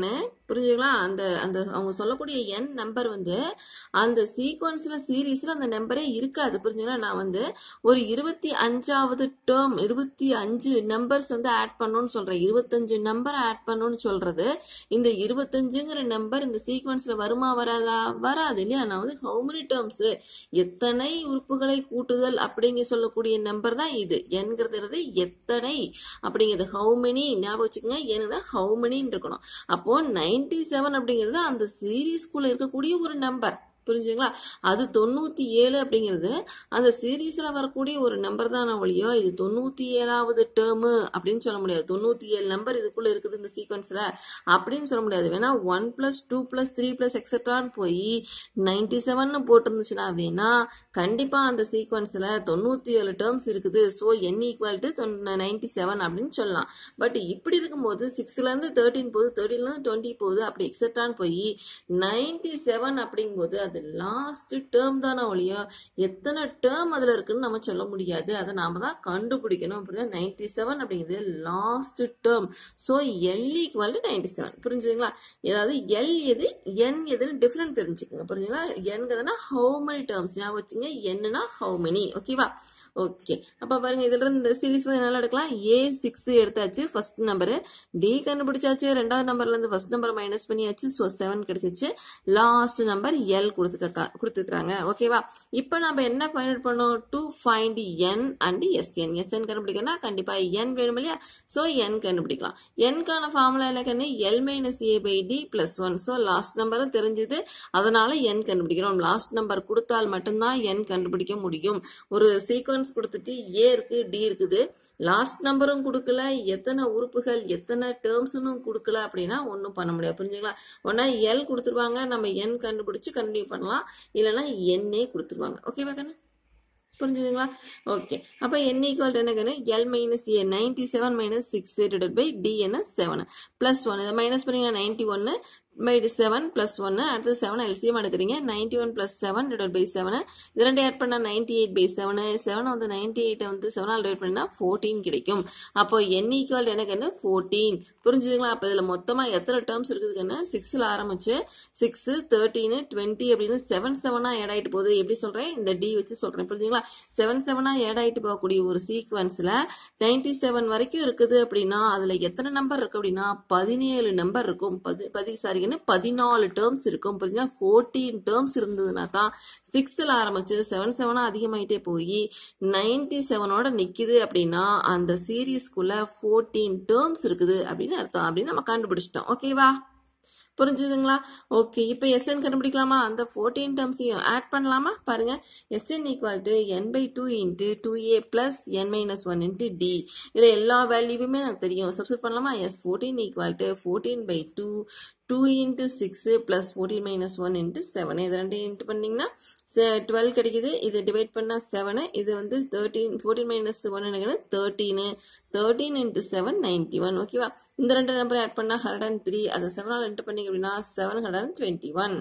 புரிஞ்சுங்களா அந்த அந்த அவங்க சொல்லக்கூடிய என் நம்பர் வந்து அந்த சீக்வன்ஸ்ல சீரீஸ்ல அந்த நம்பரே இருக்காது புரிஞ்சுங்களா நான் வந்து ஒரு இருபத்தி அஞ்சாவது டேர்ம் இருபத்தி அஞ்சு நம்பர்ஸ் வந்து ஆட் பண்ணணும்னு சொல்றேன் இருபத்தஞ்சு நம்பர் ஆட் பண்ணணும்னு சொல்றது இந்த இருபத்தஞ்சுங்கிற நம்பர் இந்த சீக்வன்ஸ்ல வருமா வராதா வராது இல்லையா நான் வந்து ஹவு மெனி டேர்ம்ஸ் எத்தனை உறுப்புகளை கூட்டுதல் அப்படிங்க சொல்லக்கூடிய நம்பர் தான் இது என்கிறது எத்தனை அப்படிங்கிறது ஹவு மெனி ஞாபகம் வச்சுக்கோங்க ஏன்னா ஹவு மெனின்னு இருக்கணும் அப்போ நைன்டி செவன் அப்படிங்கிறது அந்த சீரீஸ்குள்ள இருக்கக்கூடிய ஒரு நம்பர் புரிஞ்சுங்களா அது தொண்ணூத்தி ஏழு அப்படிங்கிறது அந்த சீரீஸ்ல வரக்கூடிய ஒரு நம்பர் தான் ஒழியோ இது தொண்ணூத்தி ஏழாவது டேர்மு அப்படின்னு சொல்ல முடியாது தொண்ணூத்தி ஏழு நம்பர் இதுக்குள்ள இருக்குது இந்த சீக்வன்ஸ்ல அப்படின்னு சொல்ல முடியாது வேணா one plus two plus three plus எக்ஸட்ரான்னு போய் நைன்டி செவன் போட்டிருந்துச்சுன்னா வேணா கண்டிப்பா அந்த சீக்வன்ஸ்ல தொண்ணூத்தி ஏழு டேர்ம்ஸ் இருக்குது so N equal to ninety seven அப்படின்னு சொல்லலாம் பட் இப்படி இருக்கும்போது சிக்ஸ்ல இருந்து தேர்ட்டின் போகுது தேர்ட்டின்ல இருந்து டுவெண்ட்டி போகுது அப்படி எக்ஸட்ரான்னு போய் நைன்டி செவன் அப்படிங்கும்போது அது லாஸ்ட் டேர்ம் தானே ஒழிய எத்தனை டேர்ம் அதுல இருக்குன்னு நம்ம சொல்ல முடியாது அதை நாம தான் கண்டுபிடிக்கணும் புரியுதா நைன்டி செவன் அப்படிங்கிறது last term so l equal to ninety seven புரிஞ்சுங்களா ஏதாவது எல் எது என் எதுன்னு டிஃப்ரெண்ட் தெரிஞ்சுக்கோங்க புரிஞ்சுங்களா என்கிறதுனா ஹவு மெனி டேர்ம்ஸ் ஞாபகம் வச்சுங்க என்னன்னா ஹவு மெனி ஓகேவா ஓகே அப்ப பாருங்க இதுல இருந்து இந்த சீரீஸ் என்ன எடுக்கலாம் ஏ சிக்ஸ் எடுத்தாச்சு ஃபர்ஸ்ட் நம்பரு டி கண்டுபிடிச்சாச்சு ரெண்டாவது நம்பர்ல இருந்து ஃபர்ஸ்ட் நம்பர் மைனஸ் பண்ணியாச்சு ஸோ செவன் கிடைச்சிச்சு லாஸ்ட் நம்பர் எல் கொடுத்துட்டு கொடுத்துருக்காங்க ஓகேவா இப்போ நம்ம என்ன ஃபைண்ட் பண்ணோம் to find n and S n S n கண்டுபிடிக்கணும்னா கண்டிப்பா என் வேணும் இல்லையா ஸோ என் கண்டுபிடிக்கலாம் என்கான ஃபார்முலா என்ன l minus A by D plus one so last நம்பரும் தெரிஞ்சுது அதனால என் கண்டுபிடிக்கிறோம் லாஸ்ட் நம்பர் கொடுத்தால் மட்டும்தான் என் கண்டுபிடிக்க முடியும் ஒரு சீக்வன்ஸ் கொடுத்துட்டு ஏ இருக்கு டி இருக்குது லாஸ்ட் நம்பரும் கொடுக்கல எத்தனை உறுப்புகள் எத்தனை டேர்ம்ஸ்னு கொடுக்கல அப்படின்னா ஒன்றும் பண்ண முடியாது புரிஞ்சுங்களா ஒன்னா எல் கொடுத்துருவாங்க நம்ம என் கண்டுபிடிச்சு கண்டினியூ பண்ணலாம் இல்லைன்னா எண்ணே கொடுத்துருவாங்க ஓகேவா கண்ணு புரிஞ்சுதுங்களா ஓகே அப்போ என் ஈக்குவல் என்ன கண்ணு l minus a ninety seven minus six divide by d என்ன செவன் பிளஸ் ஒன் இதை மைனஸ் பண்ணீங்க நைன்டி ஒன்னு பை செவன் பிளஸ் ஒன்னு அடுத்து செவன் எல்சிஎம் எடுக்கிறீங்க ninety one plus seven divide by seven இது ரெண்டு ஆட் பண்ணா ninety eight by seven seven வந்து நைன்டி எயிட் வந்து செவனால் டிவைட் பண்ணா ஃபோர்டீன் கிடைக்கும் அப்போ என் ஈக்குவல் எனக்கு என்ன ஃபோர்டீன் புரிஞ்சுதுங்களா அப்போ இதில் மொத்தமாக எத்தனை டேர்ம்ஸ் இருக்குதுன்னு சிக்ஸில் ஆரம்பிச்சு சிக்ஸ் தேர்ட்டீனு டுவெண்ட்டி அப்படின்னு செவன் செவனாக ஆட் ஆகிட்டு போகுது எப்படி சொல்கிறேன் இந்த டி வச்சு சொல்கிறேன் புரிஞ்சுங்களா செவன் செவனாக ஆட் ஆகிட்டு போகக்கூடிய ஒரு சீக்வன்ஸில் நைன்டி செவன் வரைக்கும் இருக்குது அப்படின்னா அதில் எத்தனை நம்பர் இருக்கு அப்படின்னா பதினேழு நம்பர் இருக்கும் பதி பதி சாரிங்கன்னு பதினாலு டேர்ம்ஸ் இருக்கும் புரிஞ்சுங்களா ஃபோர்டீன் டேர்ம்ஸ் இருந்ததுன்னா தான் சிக்ஸில் ஆரம்பிச்சு செவன் செவனாக அதிகமாயிட்டே போய் நைன்டி செவனோட நிற்கிது அப்படின்னா அந்த சீரீஸ்க்குள்ள ஃபோர்டீன் டேர்ம்ஸ் இருக்குது அப்படின்னு அர்த்தம் அப்படின்னு நம்ம கண்டுபிடிச்சிட்டோம் ஓகேவா புரிஞ்சுதுங்களா ஓகே இப்போ எஸ்என் கண்டுபிடிக்கலாமா அந்த ஃபோர்டீன் டேர்ம்ஸையும் ஆட் பண்ணலாமா பாருங்க SN equal to N by two into two A plus N minus one into d இதில் எல்லா வேல்யூவுமே எனக்கு தெரியும் சப்ஸ்டியூட் பண்ணலாமா S fourteen equal to fourteen by two two into six plus fourteen minus one into seven இது ரெண்டு into பண்ணிங்கன்னா twelve கிடைக்குது இது டிவைட் பண்ணால் செவனு இது வந்து தேர்ட்டீன் ஃபோர்டீன் மைனஸ் ஒன் எனக்கு thirteen thirteen into seven ninety one ஓகேவா இந்த ரெண்டு நம்பர் ஆட் பண்ணால் ஹண்ட்ரட் அண்ட் த்ரீ அதை செவனால் இன்ட்டு பண்ணிங்க அப்படின்னா seven hundred and twenty one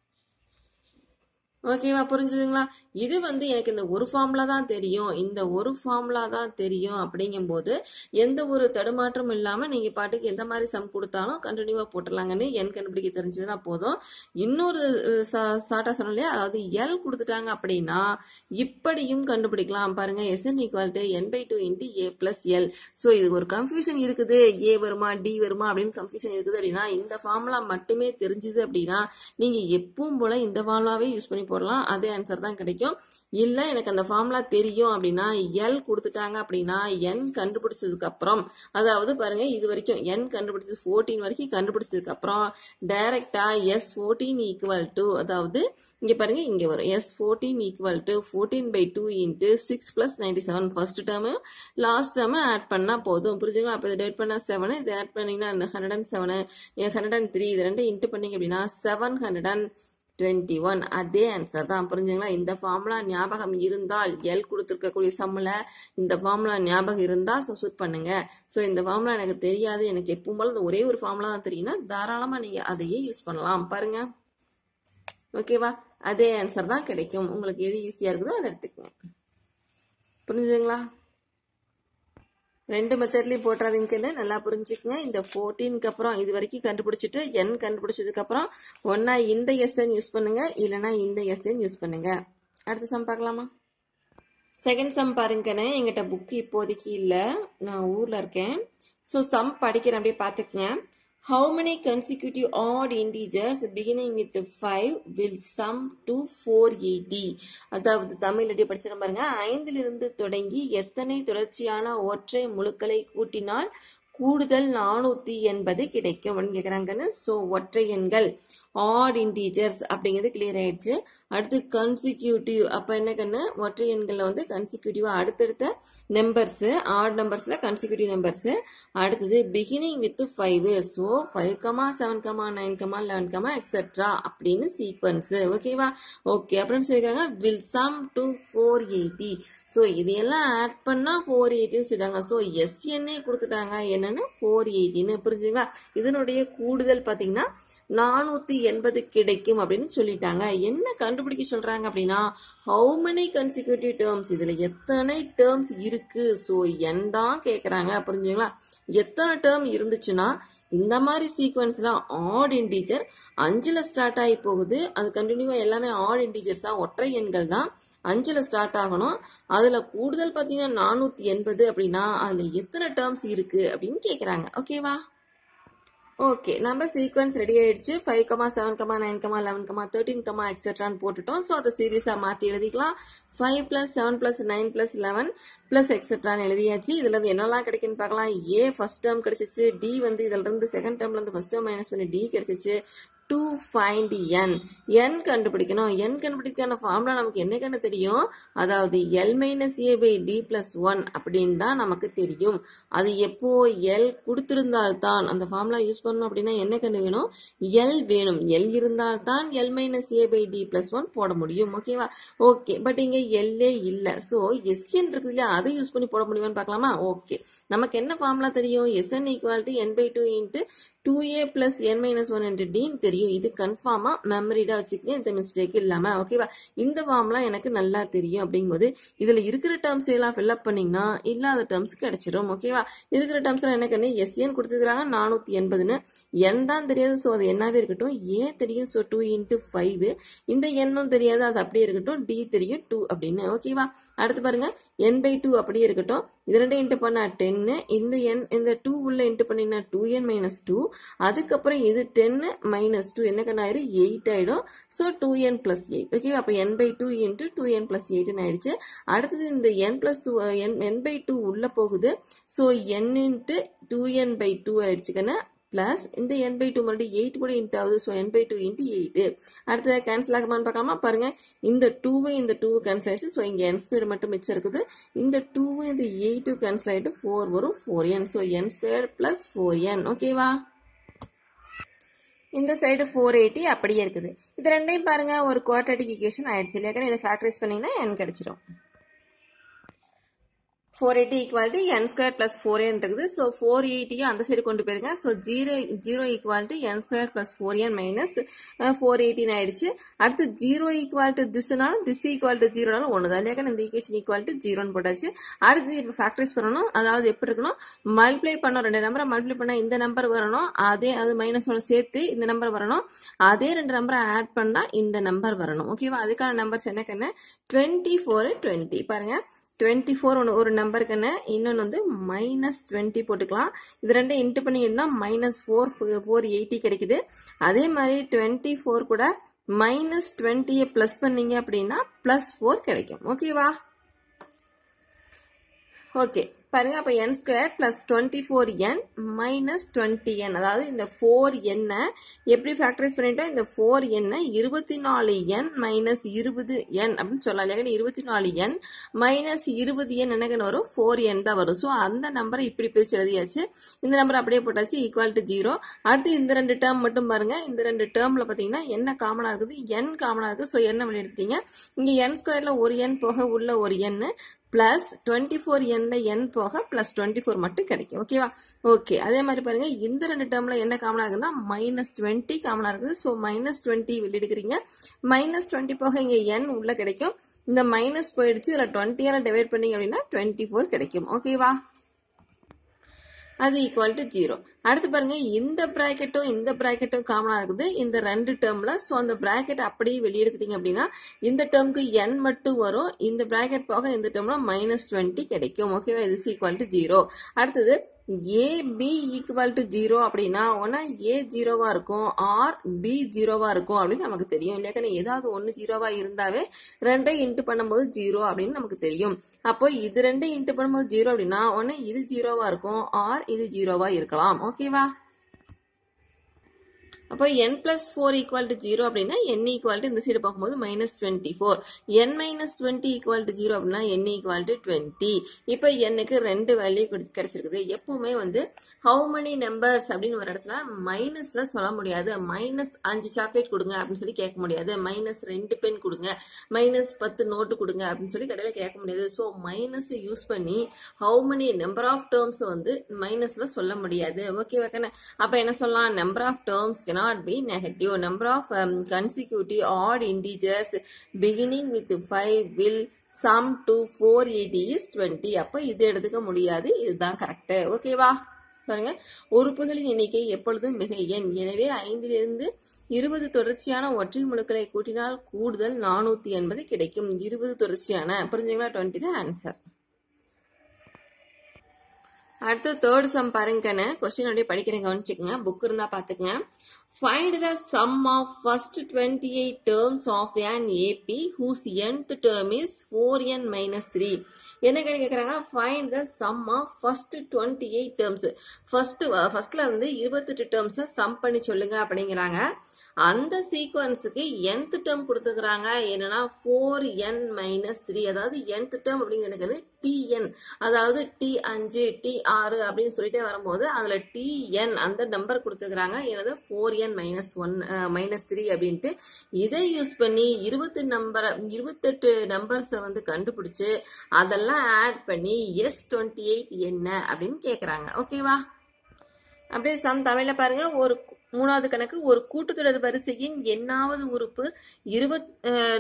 ஓகேவா புரிஞ்சுதுங்களா இது வந்து எனக்கு இந்த ஒரு ஃபார்முலா தான் தெரியும் இந்த ஒரு ஃபார்முலா தான் தெரியும் அப்படிங்கும்போது எந்த ஒரு தடுமாற்றமும் இல்லாமல் நீங்கள் பாட்டுக்கு எந்த மாதிரி சம் கொடுத்தாலும் கண்டினியூவாக போட்டுடலாங்கன்னு என் கண்டுபிடிக்க தெரிஞ்சதுன்னா போதும் இன்னொரு ஷார்ட்டாக சொன்னோம் இல்லையா அதாவது எல் கொடுத்துட்டாங்க அப்படின்னா இப்படியும் கண்டுபிடிக்கலாம் பாருங்க SN equal to N by two into a plus l so இது ஒரு கன்ஃபியூஷன் இருக்குது ஏ வருமா டி வருமா அப்படின்னு கன்ஃபியூஷன் இருக்குது அப்படின்னா இந்த ஃபார்முலா மட்டுமே தெரிஞ்சுது அப்படின்னா நீங்கள் எப்பவும் போல இந்த ஃபார்முலாவே யூஸ் பண்ணி போடலாம் அதே ஆன்சர் தான் கிடைக்கும் இல்லை எனக்கு அந்த ஃபார்முலா தெரியும் அப்படின்னா எல் கொடுத்துட்டாங்க அப்படின்னா என் கண்டுபிடிச்சதுக்கு அப்புறம் அதாவது பாருங்க இது வரைக்கும் என் கண்டுபிடிச்சது ஃபோர்டீன் வரைக்கும் கண்டுபிடிச்சதுக்கு அப்புறம் டைரக்டா எஸ் ஃபோர்டீன் ஈக்குவல் டு அதாவது இங்க பாருங்க இங்க வரும் S fourteen equal to fourteen by two into six plus ninety seven first term last term add பண்ணா போதும் புரிஞ்சுங்களா அப்போ இதை டேட் பண்ணா செவனு இதை ஆட் பண்ணீங்கன்னா hundred and seven hundred and three இது ரெண்டு இன்ட்டு பண்ணீங்க அப்படின்னா seven hundred and twenty one அதே ஆன்சர் தான் புரிஞ்சுங்களா இந்த ஃபார்முலா ஞாபகம் இருந்தால் எல் கொடுத்துருக்கக்கூடிய சம்மில் இந்த ஃபார்முலா ஞாபகம் இருந்தால் சப்ஸ்டியூட் பண்ணுங்க ஸோ இந்த ஃபார்முலா எனக்கு தெரியாது எனக்கு எப்பவும் போல இந்த ஒரே ஒரு ஃபார்முலா தான் தெரியும்னா தாராளமாக நீங்கள் அதையே யூஸ் பண்ணலாம் பாருங்க ஓகேவா அதே ஆன்சர் தான் கிடைக்கும் உங்களுக்கு எது ஈஸியாக இருக்குதோ அதை எடுத்துக்கங்க புரிஞ்சுதுங்களா ரெண்டு மெத்தட்லயும் போட்டுறாதீங்கன்னு நல்லா புரிஞ்சுக்கங்க இந்த ஃபோர்டீனுக்கு அப்புறம் இது வரைக்கும் கண்டுபிடிச்சிட்டு என் கண்டுபிடிச்சதுக்கு அப்புறம் ஒன்னா இந்த எஸ்என் யூஸ் பண்ணுங்க இல்லைன்னா இந்த எஸ்என் யூஸ் பண்ணுங்க அடுத்த சம் பார்க்கலாமா செகண்ட் சம் பாருங்கண்ணே எங்கிட்ட புக்கு இப்போதைக்கு இல்லை நான் ஊரில் இருக்கேன் ஸோ சம் படிக்கிறேன் அப்படியே பார்த்துக்குங்க How many consecutive odd integers beginning with 5 will sum to 480? அதாவது தமிழ் அடி படிச்சு பாருங்க ஐந்திலிருந்து தொடங்கி எத்தனை தொடர்ச்சியான ஒற்றை முழுக்களை கூட்டினால் கூடுதல் நானூத்தி எண்பது கிடைக்கும் அப்படின்னு கேக்குறாங்கன்னு ஸோ ஒற்றை எண்கள் ஆட் இன்டீஜர்ஸ் அப்படிங்கிறது கிளியர் ஆயிடுச்சு அடுத்து கன்சிக்யூட்டிவ் அப்ப என்ன கண்ணு ஒற்றை எண்கள்ல வந்து கன்சிக்யூட்டிவா அடுத்தடுத்த நம்பர்ஸ் ஆட் நம்பர்ஸ்ல கன்சிக்யூட்டிவ் நம்பர்ஸ் அடுத்தது beginning with five so five comma seven comma nine comma eleven comma etcetera அப்படின்னு சீக்வன்ஸ் ஓகேவா ஓகே அப்புறம் சொல்லிருக்காங்க will sum to four eighty so இதையெல்லாம் ஆட் பண்ணா ஃபோர் எயிட்டின்னு சொல்லிட்டாங்க ஸோ எஸ்என்னே கொடுத்துட்டாங்க என்னன்னு ஃபோர் எயிட்டின்னு புரிஞ்சுங்களா இதனுடைய கூடுதல் பார்த்தீங்கன்னா நானூத்தி எண்பது கிடைக்கும் அப்படின்னு சொல்லிட்டாங்க என்ன கண்டுபிடிக்க சொல்றாங்க அப்படின்னா ஹவு மெனி கன்சிக்யூட்டிவ் டேர்ம்ஸ் இதுல எத்தனை டேர்ம்ஸ் இருக்கு ஸோ என் தான் கேக்குறாங்க புரிஞ்சுங்களா எத்தனை டேர்ம் இருந்துச்சுன்னா இந்த மாதிரி சீக்வன்ஸ்ல ஆட் இன்டீஜர் அஞ்சுல ஸ்டார்ட் ஆகி போகுது அது கண்டினியூவா எல்லாமே ஆட் இன்டீஜர்ஸா ஒற்றை எண்கள் தான் அஞ்சுல ஸ்டார்ட் ஆகணும் அதுல கூடுதல் பாத்தீங்கன்னா நானூத்தி எண்பது அப்படின்னா அதுல எத்தனை டேர்ம்ஸ் இருக்கு அப்படின்னு கேக்குறாங்க ஓகேவா ஓகே நம்ம சீக்வன்ஸ் ரெடி ஆயிடுச்சு five comma seven comma nine comma eleven comma thirteen comma எக்ஸெட்ரான்னு போட்டுட்டோம் ஸோ அதை சீரியஸாக மாற்றி எழுதிக்கலாம் five plus seven plus nine plus eleven plus எக்ஸெட்ரான்னு எழுதியாச்சு இதுல இருந்து என்னெல்லாம் கிடைக்குன்னு பார்க்கலாம் ஏ ஃபர்ஸ்ட் டேர்ம் கிடைச்சிச்சு டி வந்து இதுல இருந்து செகண்ட் டேர்ம்ல இருந்து ஃபர்ஸ்ட் டேர்ம் மைனஸ் பண்ணி டி கிடைச்சிச்சு டு ஃபைண்ட் என் என் கண்டுபிடிக்கணும் என் கண்டுபிடிக்கான ஃபார்முலா நமக்கு என்ன கண்ணு தெரியும் அதாவது L minus A by D plus one அப்படின்னு தான் நமக்கு தெரியும் அது எப்போ எல் கொடுத்திருந்தால்தான் அந்த ஃபார்முலா யூஸ் பண்ணணும் அப்படின்னா என்ன கண்ணு வேணும் எல் வேணும் எல் இருந்தால்தான் l minus A by D plus one போட முடியும் ஓகேவா ஓகே பட் இங்க எல்லே இல்ல ஸோ எஸ்என் இருக்குது இல்லையா அதை யூஸ் பண்ணி போட முடியுமான்னு பார்க்கலாமா ஓகே நமக்கு என்ன ஃபார்முலா தெரியும் S n equality n by two into two A plus N minus one என்று டின்னு தெரியும் இது கன்ஃபார்மா மெமரிடா வச்சுக்கங்க இந்த மிஸ்டேக் இல்லாம ஓகேவா இந்த ஃபார்ம்லாம் எனக்கு நல்லா தெரியும் அப்படிங்கும்போது இதுல இருக்கிற டேர்ம்ஸ் எல்லாம் ஃபில்அப் பண்ணீங்கன்னா இல்லாத டேர்ம்ஸ் கிடைச்சிரும் ஓகேவா இருக்கிற டேர்ம்ஸ் என்ன கண்ணு எஸ்என் கொடுத்துருக்காங்க நானூத்தி எண்பதுன்னு என் தான் தெரியாது ஸோ அது என்னவே இருக்கட்டும் ஏ தெரியும் ஸோ டூ இன்ட்டு ஃபைவ் இந்த எண்ணும் தெரியாது அது அப்படியே இருக்கட்டும் டி தெரியும் டூ அப்படின்னு ஓகேவா அடுத்து பாருங்க என் பை டூ அப்படியே இருக்கட்டும் இது ரெண்டு இன்ட்டு பண்ணா டென்னு இந்த என் இந்த டூ உள்ள இன்ட்டு பண்ணினா டூ என் மைனஸ் டூ அதுக்கப்புறம் இது டென்னு மைனஸ் டூ என்ன கண்ணாயிரு எயிட் ஆயிடும் so two n plus eight okay அப்போ n by two into two n plus எயிட்னு ஆயிடுச்சு அடுத்தது இந்த n plus n n by two உள்ள போகுது ஸோ n into two n by two ஆயிடுச்சு கண்ணா பிளஸ் இந்த என் பை டூ மறுபடியும் எயிட் கூட இன்ட் ஆகுது ஸோ n by two into eight அடுத்தது கேன்சல் ஆகுமான்னு பார்க்கலாமா பாருங்க இந்த டூவு இந்த டூ கேன்சல் ஆயிடுச்சு ஸோ இங்கே என் ஸ்கொயர் மட்டும் மிச்சம் இருக்குது இந்த டூவு இந்த எயிட்டு கேன்சல் ஆகிட்டு ஃபோர் வரும் four n so n square plus four n ஓகேவா இந்த சைடு ஃபோர் எயிட்டி அப்படியே இருக்குது இது ரெண்டையும் பாருங்க ஒரு குவாட்ரட்டிக் ஈக்குவேஷன் ஆயிடுச்சு இல்லையா இதை ஃபேக்டரைஸ் பண்ணீங்கன்னா என் கிடைச்சிரும் four eighty equality n square plus four n இருக்குது ஸோ ஃபோர் எயிட்டியும் அந்த சைடு கொண்டு போயிருங்க so zero zero equality n square plus four n minus four எயிட்டின் ஆயிடுச்சு அடுத்து ஜீரோ ஈக்குவாலிட்டி திஸ்னாலும் திஸ் ஈக்குவாலிட்டி ஜீரோனாலும் ஒன்று தான் இல்லையா இந்த ஈக்குவேஷன் ஈக்குவாலிட்டி ஜீரோன்னு போட்டாச்சு அடுத்து இப்போ ஃபேக்டரைஸ் பண்ணணும் அதாவது எப்படி இருக்கணும் மல்டிப்ளை பண்ணோம் ரெண்டு நம்பரை மல்டிப்ளை பண்ணால் இந்த நம்பர் வரணும் அதே அது மைனஸ் ஒன்று சேர்த்து இந்த நம்பர் வரணும் அதே ரெண்டு நம்பரை ஆட் பண்ணால் இந்த நம்பர் வரணும் ஓகேவா அதுக்கான நம்பர்ஸ் என்ன கண்ணு டுவெண்ட்டி ஃபோர் டுவெண்ட்டி பாருங்க டுவெண்ட்டி ஃபோர் ஒன்று ஒரு நம்பருக்குன்னு இன்னொன்று வந்து மைனஸ் டுவெண்ட்டி போட்டுக்கலாம் இது ரெண்டும் இன்ட்டு பண்ணிட்டோம்னா மைனஸ் ஃபோர் ஃபோர் எயிட்டி கிடைக்குது அதே மாதிரி டுவெண்ட்டி ஃபோர் கூட மைனஸ் டுவெண்ட்டியை ப்ளஸ் பண்ணீங்க அப்படின்னா ப்ளஸ் ஃபோர் கிடைக்கும் ஓகேவா ஓகே பாருங்க அப்போ n square plus twenty four n minus twenty n அதாவது இந்த ஃபோர் எண்ணை எப்படி ஃபேக்டரைஸ் பண்ணிட்டோம் இந்த ஃபோர் எண்ணை இருபத்தி நாலு என் மைனஸ் இருபது என் அப்படின்னு சொல்லலாம் இல்லையா இருபத்தி நாலு என் மைனஸ் இருபது என் என்னங்க வரும் ஃபோர் என் தான் வரும் ஸோ அந்த நம்பரை இப்படி பிரிச்சு எழுதியாச்சு இந்த நம்பர் அப்படியே போட்டாச்சு ஈக்குவல் டு ஜீரோ அடுத்து இந்த ரெண்டு டேர்ம் மட்டும் பாருங்க இந்த ரெண்டு டேர்ம்ல பார்த்தீங்கன்னா என்ன காமனாக இருக்குது என் காமனாக இருக்குது ஸோ என்ன வெளியே எடுத்துட்டீங்க இங்கே என் ஸ்கொயர்ல ஒரு என் போக உள்ள ஒரு எண் பிளஸ் டுவெண்ட்டி ஃபோர் என்ல என் போக பிளஸ் டுவெண்ட்டி ஃபோர் மட்டும் கிடைக்கும் ஓகேவா ஓகே அதே மாதிரி பாருங்க இந்த ரெண்டு டேர்ம்ல என்ன காமனா இருக்குன்னா மைனஸ் டுவெண்ட்டி காமனா இருக்குது ஸோ மைனஸ் டுவெண்ட்டி வெளியெடுக்கிறீங்க மைனஸ் டுவெண்ட்டி போக இங்க என் உள்ள கிடைக்கும் இந்த மைனஸ் போயிடுச்சு இதில் டுவெண்ட்டியால டிவைட் பண்ணீங்க அப்படின்னா டுவெண்ட்டி ஃபோர் கிடைக்கும் ஓகேவா அது ஈக்குவல் டு ஜீரோ அடுத்து பாருங்க இந்த ப்ராக்கெட்டும் இந்த ப்ராக்கெட்டும் காமனாக இருக்குது இந்த ரெண்டு டேர்மில் ஸோ அந்த ப்ராக்கெட் அப்படியே வெளியெடுத்துட்டீங்க அப்படின்னா இந்த டேர்முக்கு n மட்டும் வரும் இந்த ப்ராக்கெட் போக இந்த டேர்மில் மைனஸ் டுவெண்ட்டி கிடைக்கும் ஓகேவா இது ஈக்குவல் டு ஜீரோ அடுத்தது a b equal to zero அப்படின்னா ஒன்னா ஏ ஜீரோவா இருக்கும் ஆர் பி ஜீரோவா இருக்கும் அப்படின்னு நமக்கு தெரியும் இல்லையா ஏதாவது ஒன்று ஜீரோவா இருந்தாவே ரெண்டை இன்ட்டு பண்ணும்போது ஜீரோ அப்படின்னு நமக்கு தெரியும் அப்போ இது ரெண்டு இன்ட்டு பண்ணும்போது ஜீரோ அப்படின்னா ஒன்று இது ஜீரோவா இருக்கும் ஆர் இது ஜீரோவா இருக்கலாம் ஓகேவா அப்போ n plus four equal to zero அப்படின்னா n ஈக்குவல் டு இந்த சைடு பார்க்கும்போது minus twenty four n minus twenty equal to zero அப்படின்னா n ஈக்குவல் டு டுவெண்ட்டி இப்போ என்னக்கு ரெண்டு வேல்யூ கிடைச்சிருக்குது எப்பவுமே வந்து ஹவு many நம்பர்ஸ் அப்படின்னு ஒரு இடத்துல மைனஸ்ல சொல்ல முடியாது மைனஸ் அஞ்சு சாக்லேட் கொடுங்க அப்படின்னு சொல்லி கேட்க முடியாது மைனஸ் ரெண்டு பென் கொடுங்க மைனஸ் பத்து நோட்டு கொடுங்க அப்படின்னு சொல்லி கடையில் கேட்க முடியாது ஸோ மைனஸ் யூஸ் பண்ணி how many number of terms வந்து மைனஸ்ல சொல்ல முடியாது ஓகே வைக்கணும் அப்போ என்ன சொல்லலாம் number of terms cannot be negative. Number of um, consecutive odd integers beginning with 5 will sum to 480 is 20. அப்போ இது எடுத்துக்க முடியாது இதுதான் கரெக்ட் ஓகேவா பாருங்க உறுப்புகளின் எண்ணிக்கை எப்பொழுதும் மிக எண் எனவே ஐந்திலிருந்து இருபது தொடர்ச்சியான ஒற்றை முழுக்களை கூட்டினால் கூடுதல் நானூத்தி எண்பது கிடைக்கும் இருபது தொடர்ச்சியான புரிஞ்சுங்களா டுவெண்ட்டி தான் ஆன்சர் அடுத்து தேர்ட் சம் பாருங்கன்னு கொஸ்டின் அப்படியே படிக்கிறேன் கவனிச்சுக்கங்க புக் இருந்தா பாத்துக்கங்க find the sum of first twenty eight terms of an AP whose nth term is four n minus three என்ன கேட்குறாங்க find the sum of first twenty eight terms first ஃபர்ஸ்ட்ல இருந்து இருபத்தெட்டு டேர்ம்ஸை சம் பண்ணி சொல்லுங்க அப்படிங்கிறாங்க அந்த சீக்வன்ஸுக்கு nth டேர்ம் கொடுத்துக்கிறாங்க என்னன்னா ஃபோர் என் மைனஸ் த்ரீ அதாவது nth டேர்ம் அப்படிங்கிறது டிஎன் அதாவது டி அஞ்சு டி ஆறு அப்படின்னு சொல்லிட்டே வரும்போது அதுல டிஎன் அந்த நம்பர் கொடுத்துக்கிறாங்க எனது four n minus one minus three அப்படின்ட்டு இதை யூஸ் பண்ணி இருபத்தி நம்பரை இருபத்தெட்டு நம்பர்ஸை வந்து கண்டுபிடிச்சு அதெல்லாம் ஆட் பண்ணி எஸ் டுவெண்ட்டி எயிட் என்ன அப்படின்னு கேட்குறாங்க ஓகேவா அப்படியே சம் தமிழ்ல பாருங்க ஒரு மூணாவது கணக்கு ஒரு கூட்டுத்தொடர் வரிசையின் எண்ணாவது உறுப்பு இருபத்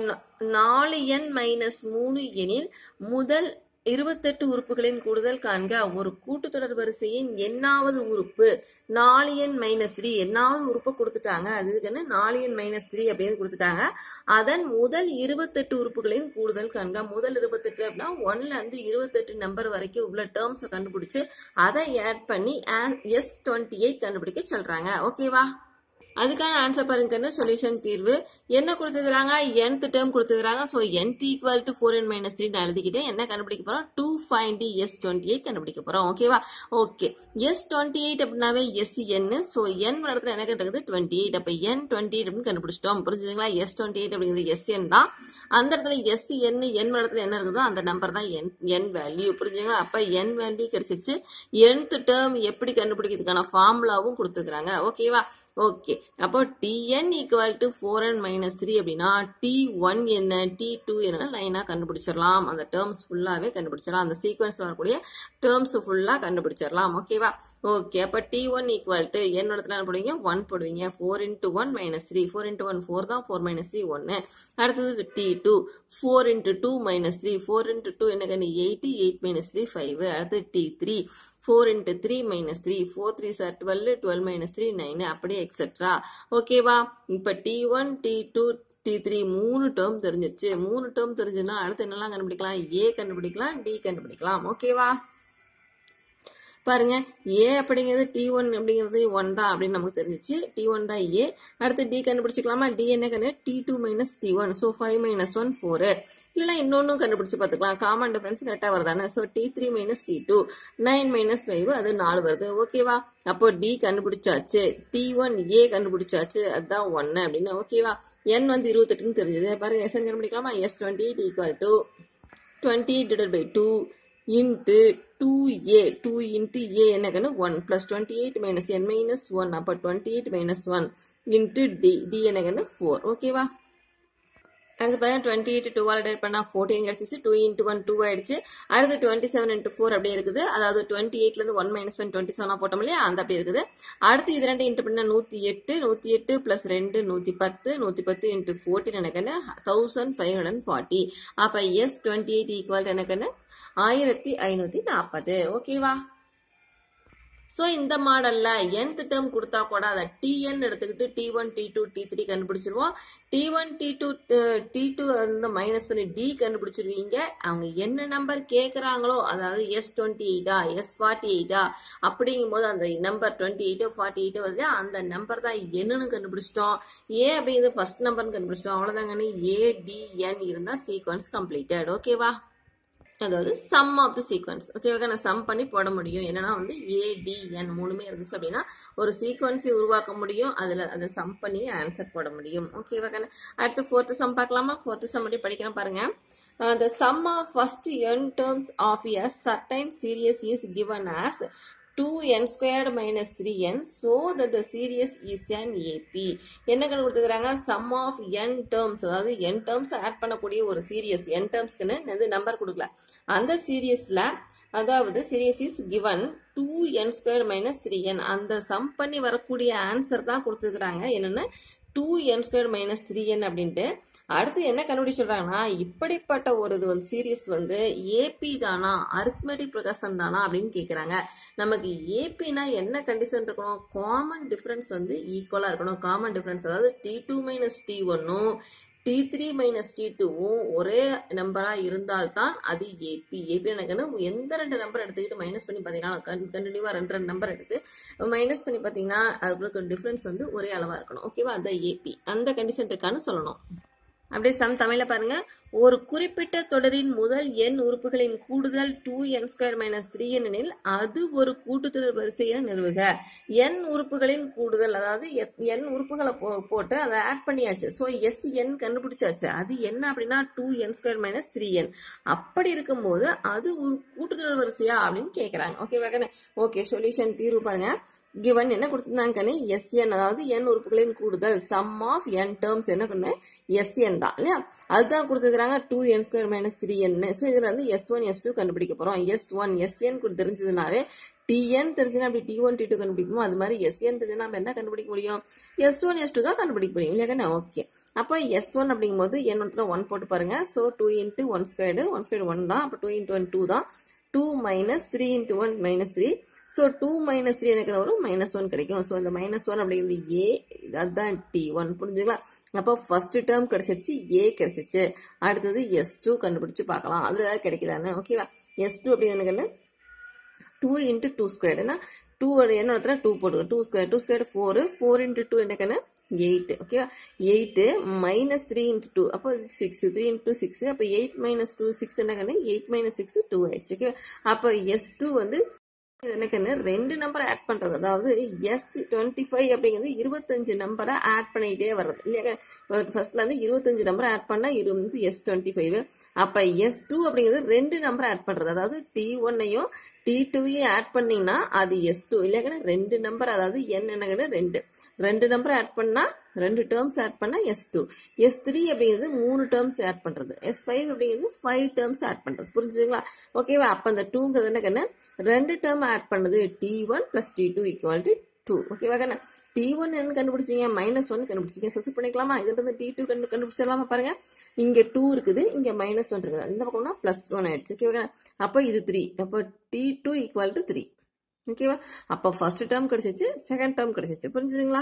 நாலு என் மைனஸ் மூணு எனில் முதல் இருபத்தெட்டு உறுப்புகளின் கூடுதல் காண்க ஒரு கூட்டுத்தொடர் வரிசையின் எண்ணாவது உறுப்பு நாலு எண் மைனஸ் த்ரீ எண்ணாவது உறுப்பை கொடுத்துட்டாங்க அதுக்குன்னு நாலு எண் மைனஸ் த்ரீ அப்படின்னு கொடுத்துட்டாங்க அதன் முதல் இருபத்தெட்டு உறுப்புகளின் கூடுதல் காண்க முதல் இருபத்தெட்டு அப்படின்னா ஒன்ல இருந்து இருபத்தெட்டு நம்பர் வரைக்கும் உள்ள டேர்ம்ஸை கண்டுபிடிச்சு அதை ஆட் பண்ணி எஸ் டுவெண்ட்டி எயிட் கண்டுபிடிக்க சொல்றாங்க ஓகேவா அதுக்கான ஆன்சர் பாருங்கன்னு சொல்யூஷன் தீர்வு என்ன கொடுத்துக்கிறாங்க nth டேர்ம் கொடுத்துக்கிறாங்க so nth equal to four n minus three நான் எழுதிக்கிட்டேன் என்ன கண்டுபிடிக்க போறோம் to find s twenty eight கண்டுபிடிக்க போறோம் ஓகேவா ஓகே எஸ் டுவெண்ட்டி எயிட் அப்படின்னாவே எஸ் என் ஸோ என் இடத்துல என்ன கண்டுக்குது டுவெண்ட்டி எயிட் அப்போ என் டுவெண்ட்டி எயிட் அப்படின்னு கண்டுபிடிச்சிட்டோம் புரிஞ்சுதுங்களா எஸ் டுவெண்ட்டி எயிட் அப்படிங்கிறது எஸ் என் தான் அந்த இடத்துல எஸ் என் என் இடத்துல என்ன இருக்குதோ அந்த நம்பர் தான் என் என் வேல்யூ புரிஞ்சுங்களா அப்போ என் வேல்யூ கிடைச்சிச்சு nth டேர்ம் எப்படி கண்டுபிடிக்கிறதுக்கான ஃபார்முலாவும் கொடுத்துக்கிறாங்க ஓகேவா ஓகே அப்போ t n equal to four and minus three அப்படின்னா டி ஒன் என்ன டி டூ என்ன லைனாக கண்டுபிடிச்சிடலாம் அந்த டேர்ம்ஸ் ஃபுல்லாகவே கண்டுபிடிச்சிடலாம் அந்த சீக்வன்ஸ் வரக்கூடிய டேர்ம்ஸ் ஃபுல்லாக கண்டுபிடிச்சிடலாம் ஓகேவா ஓகே அப்போ D one equal to n இடத்துல என்ன போடுவீங்க ஒன் போடுவீங்க four into one minus three four into one four தான் ஃபோர் மைனஸ் த்ரீ ஒன்று அடுத்தது t two four into two minus three four into two என்ன கண்ணு eight eight minus three five அடுத்து D three four into three minus three four three sir twelve twelve minus three nine அப்படியே etcetera ஓகேவா இப்போ t one D two D three மூணு term தெரிஞ்சிருச்சு மூணு term தெரிஞ்சுன்னா அடுத்து என்னெல்லாம் கண்டுபிடிக்கலாம் ஏ கண்டுபிடிக்கலாம் டி கண்டுபிடிக்கலாம் ஓகேவா பாருங்க ஏ அப்படிங்கிறது டி ஒன் அப்படிங்கிறது ஒன் தான் அப்படின்னு நமக்கு தெரிஞ்சிச்சு டி ஒன் தான் ஏ அடுத்து டி கண்டுபிடிச்சிக்கலாமா டி என்ன கண்ணு t two minus t one so five minus one four இல்லைனா இன்னொன்னும் கண்டுபிடிச்சு பார்த்துக்கலாம் காமன் டிஃபரன்ஸ் கரெக்டாக வருதானே so t three minus t two nine minus five அது நாலு வருது ஓகேவா அப்போ டி கண்டுபிடிச்சாச்சு டி ஒன் ஏ கண்டுபிடிச்சாச்சு அதுதான் ஒன்று அப்படின்னு ஓகேவா என் வந்து இருபத்தெட்டுன்னு தெரிஞ்சது பாருங்க எஸ் கண்டுபிடிக்கலாமா yes twenty eight equal to twenty eight divide by two into two a two into a என்ன கண்ணு one plus twenty eight minus n minus one அப்போ twenty eight minus one into d d என்ன கண்ணு four ஓகேவா அடுத்து பாருங்க twenty eight டூவால் divide பண்ணா ஃபோர்டீன் கிடச்சிச்சு டூ இன்ட்டு ஒன் டூ ஆயிடுச்சு அடுத்து டுவெண்ட்டி செவன் இன்ட்டு ஃபோர் அப்படியே இருக்குது அதாவது டுவெண்ட்டி எயிட்லேருந்து ஒன் மைனஸ் ஒன் டுவெண்ட்டி செவனாக போட்டோம் இல்லையா அந்த அப்படி இருக்குது அடுத்து இது ரெண்டு இன்ட்டு பண்ணா நூற்றி எட்டு நூற்றி எட்டு ப்ளஸ் ரெண்டு நூற்றி பத்து நூற்றி பத்து இன்ட்டு ஃபோர்டீன் எனக்குன்னு thousand five hundred and forty அப்போ எஸ் டுவெண்ட்டி எயிட் ஈக்குவல் எனக்குன்னு ஆயிரத்தி ஐநூற்றி நாற்பது ஓகேவா ஸோ இந்த மாடல்ல nth டேர்ம் கொடுத்தா கூட அதை டிஎன் எடுத்துக்கிட்டு t one D two D three கண்டுபிடிச்சிருவோம் t one D two t two வந்து மைனஸ் பண்ணி டி கண்டுபிடிச்சிருவீங்க அவங்க என்ன நம்பர் கேட்குறாங்களோ அதாவது எஸ் டுவெண்ட்டி எயிட்டா எஸ் ஃபார்ட்டி எயிட்டா அப்படிங்கும்போது அந்த நம்பர் டுவெண்ட்டி எயிட்டோ ஃபார்ட்டி எயிட்டோ வருது அந்த நம்பர் தான் என்னன்னு கண்டுபிடிச்சிட்டோம் ஏ அப்படிங்கிறது ஃபர்ஸ்ட் நம்பர்னு கண்டுபிடிச்சிட்டோம் அவ்வளோதாங்கன்னு ஏடிஎன் இருந்தால் சீக்வன்ஸ் கம்ப்ளீட்டட் ஓகேவா அதாவது சம் ஆஃப் தி சீக்வன்ஸ் ஓகேவா நான் சம் பண்ணி போட முடியும் என்னன்னா வந்து ஏடிஎன் மூணுமே இருந்துச்சு அப்படின்னா ஒரு சீக்வன்ஸை உருவாக்க முடியும் அதில் அதை சம் பண்ணி ஆன்சர் போட முடியும் ஓகேவா அடுத்து ஃபோர்த்து சம் பார்க்கலாமா ஃபோர்த்து சம் அப்படி படிக்கிறேன் பாருங்க Uh, the sum of first n terms of a certain series is given as 2n squared minus 3n so that the series is an AP என்ன கணக்கு கொடுத்துக்கிறாங்க சம் ஆஃப் n terms அதாவது n terms add பண்ணக்கூடிய ஒரு serious n termsக்குன்னு இது number கொடுக்கல அந்த சீரியஸ்ல அதாவது series is given two n square minus three n அந்த சம் பண்ணி வரக்கூடிய ஆன்சர் தான் கொடுத்துருக்குறாங்க என்னென்ன two n square minus three n அப்படின்ட்டு அடுத்து என்ன கண்டுபிடிச்சு சொல்றாங்கன்னா இப்படிப்பட்ட ஒரு இது வந்து சீரியஸ் வந்து ஏபி தானா அரித்மெட்டிக் ப்ரொகஷன் தானா அப்படின்னு கேட்குறாங்க நமக்கு ஏபினா என்ன கண்டிஷன் இருக்கணும் காமன் டிஃபரன்ஸ் வந்து ஈக்குவலாக இருக்கணும் காமன் டிஃபரன்ஸ் அதாவது டி டூ மைனஸ் டி ஒன்னும் டி த்ரீ மைனஸ் டி டூவும் ஒரே நம்பராக இருந்தால்தான் அது ஏபி ஏபி எனக்கு எந்த ரெண்டு நம்பர் எடுத்துக்கிட்டு மைனஸ் பண்ணி பார்த்தீங்கன்னா கண்டினியூவாக ரெண்டு ரெண்டு நம்பர் எடுத்து மைனஸ் பண்ணி பார்த்தீங்கன்னா அதுக்கு டிஃப்ரென்ஸ் வந்து ஒரே அளவாக இருக்கணும் ஓகேவா அந்த ஏபி அந்த கண்டிஷன் இருக்கான்னு சொல்லணும் அப்படியே சம் தமிழ்ல பாருங்க ஒரு குறிப்பிட்ட தொடரின் முதல் எண் உறுப்புகளின் கூடுதல் two n square minus three எனில் அது ஒரு கூட்டுத்தொடர் வரிசையை நிறுவுக என் உறுப்புகளின் கூடுதல் அதாவது என் உறுப்புகளை போ போட்டு அதை ஆட் பண்ணியாச்சு ஸோ எஸ் என் கண்டுபிடிச்சாச்சு அது என்ன அப்படின்னா two n square minus three n அப்படி இருக்கும்போது அது ஒரு கூட்டுத்தொடர் வரிசையா அப்படின்னு கேட்குறாங்க ஓகே ஓகே சொல்யூஷன் தீர்வு பாருங்க கிவன் என்ன கொடுத்துருந்தாங்கன்னு எஸ்என் அதாவது என் உறுப்புகளின் கூடுதல் சம் ஆஃப் என் டேர்ம்ஸ் என்ன பண்ண எஸ்என் தான் இல்லையா அதுதான் கொடுத்துருக்காங்க two n square minus three n so இதில் வந்து எஸ் ஒன் எஸ் டூ கண்டுபிடிக்க போகிறோம் எஸ் ஒன் எஸ்என் தெரிஞ்சதுனாவே டிஎன் தெரிஞ்சுன்னா அப்படி டி ஒன் டி டூ கண்டுபிடிக்கணும் அது மாதிரி எஸ்என் தெரிஞ்சுன்னா நம்ம என்ன கண்டுபிடிக்க முடியும் எஸ் ஒன் எஸ் டூ தான் கண்டுபிடிக்க முடியும் இல்லையா ஓகே அப்போ எஸ் ஒன் அப்படிங்கும்போது என் ஒன்றுல ஒன் போட்டு பாருங்க so two into one squared one squared one தான் அப்போ டூ இன்ட்டு ஒன் டூ தான் two minus three into one minus three so two minus three எனக்கு வரும் மைனஸ் ஒன் கிடைக்கும் ஸோ அந்த மைனஸ் ஒன் அப்படிங்கிறது ஏ அதுதான் டி ஒன் புரிஞ்சுங்களா அப்போ ஃபர்ஸ்ட் டேர்ம் கிடைச்சிருச்சு ஏ கிடைச்சிச்சு அடுத்தது எஸ் டூ கண்டுபிடிச்சு பார்க்கலாம் அது கிடைக்குதானே ஓகேவா எஸ் டூ அப்படிங்கிறது டூ இன்ட்டு டூ ஸ்கொயர்டுனா டூ என்ன இடத்துல டூ போட்டுக்கோ two square two square four four into two என்னக்கன்னு எயிட் ஓகேவா eight minus three into two அப்போ சிக்ஸ் த்ரீ இன்ட்டு சிக்ஸ் அப்போ எயிட் மைனஸ் டூ சிக்ஸ் என்னக்கன்னு எயிட் மைனஸ் சிக்ஸ் டூ ஆயிடுச்சு ஓகே அப்போ எஸ் டூ வந்து எனக்குன்னு ரெண்டு நம்பரை ஆட் பண்றது அதாவது எஸ் டுவெண்ட்டி ஃபைவ் அப்படிங்கிறது இருபத்தஞ்சு நம்பரை ஆட் பண்ணிட்டே வர்றது இல்லையா ஃபர்ஸ்ட்ல இருந்து இருபத்தஞ்சு நம்பரை ஆட் பண்ணா இரு வந்து எஸ் டுவெண்ட்டி ஃபைவ் அப்ப எஸ் டூ அப்படிங்கிறது ரெண்டு நம்பரை ஆட் பண்றது அதாவது டி ஒன்னையும் டி டூவையும் ஆட் பண்ணீங்கன்னா அது எஸ் டூ இல்லைங்கன்னா ரெண்டு நம்பர் அதாவது என் என்னங்கன்னா ரெண்டு ரெண்டு நம்பர் ஆட் பண்ணா ரெண்டு டேர்ம்ஸ் ஆட் பண்ணா எஸ் டூ எஸ் த்ரீ அப்படிங்கிறது மூணு டேர்ம்ஸ் ஆட் பண்றது எஸ் ஃபைவ் அப்படிங்கிறது ஃபைவ் டேர்ம்ஸ் ஆட் பண்றது புரிஞ்சுங்களா ஓகேவா அப்போ அந்த டூங்கிறது என்ன கண்ணு ரெண்டு டேர்ம் ஆட் பண்ணது t one plus t two equal to two ஓகேவா கண்ணா டி ஒன் என்ன கண்டுபிடிச்சிங்க மைனஸ் ஒன் கண்டுபிடிச்சிங்க சப்ஸ்ட் பண்ணிக்கலாமா இதுல இருந்து டி டூ கண்டு கண்டுபிடிச்சிடலாமா பாருங்க இங்க டூ இருக்குது இங்க மைனஸ் ஒன் இருக்குது இந்த பக்கம்னா பிளஸ் ஒன் ஆயிடுச்சு ஓகேவா அப்போ இது த்ரீ அப்போ t two equal to three ஓகேவா அப்போ ஃபர்ஸ்ட் டேர்ம் கிடைச்சிச்சு செகண்ட் டேர்ம் கிடைச்சிச்சு புரிஞ்சுதுங்களா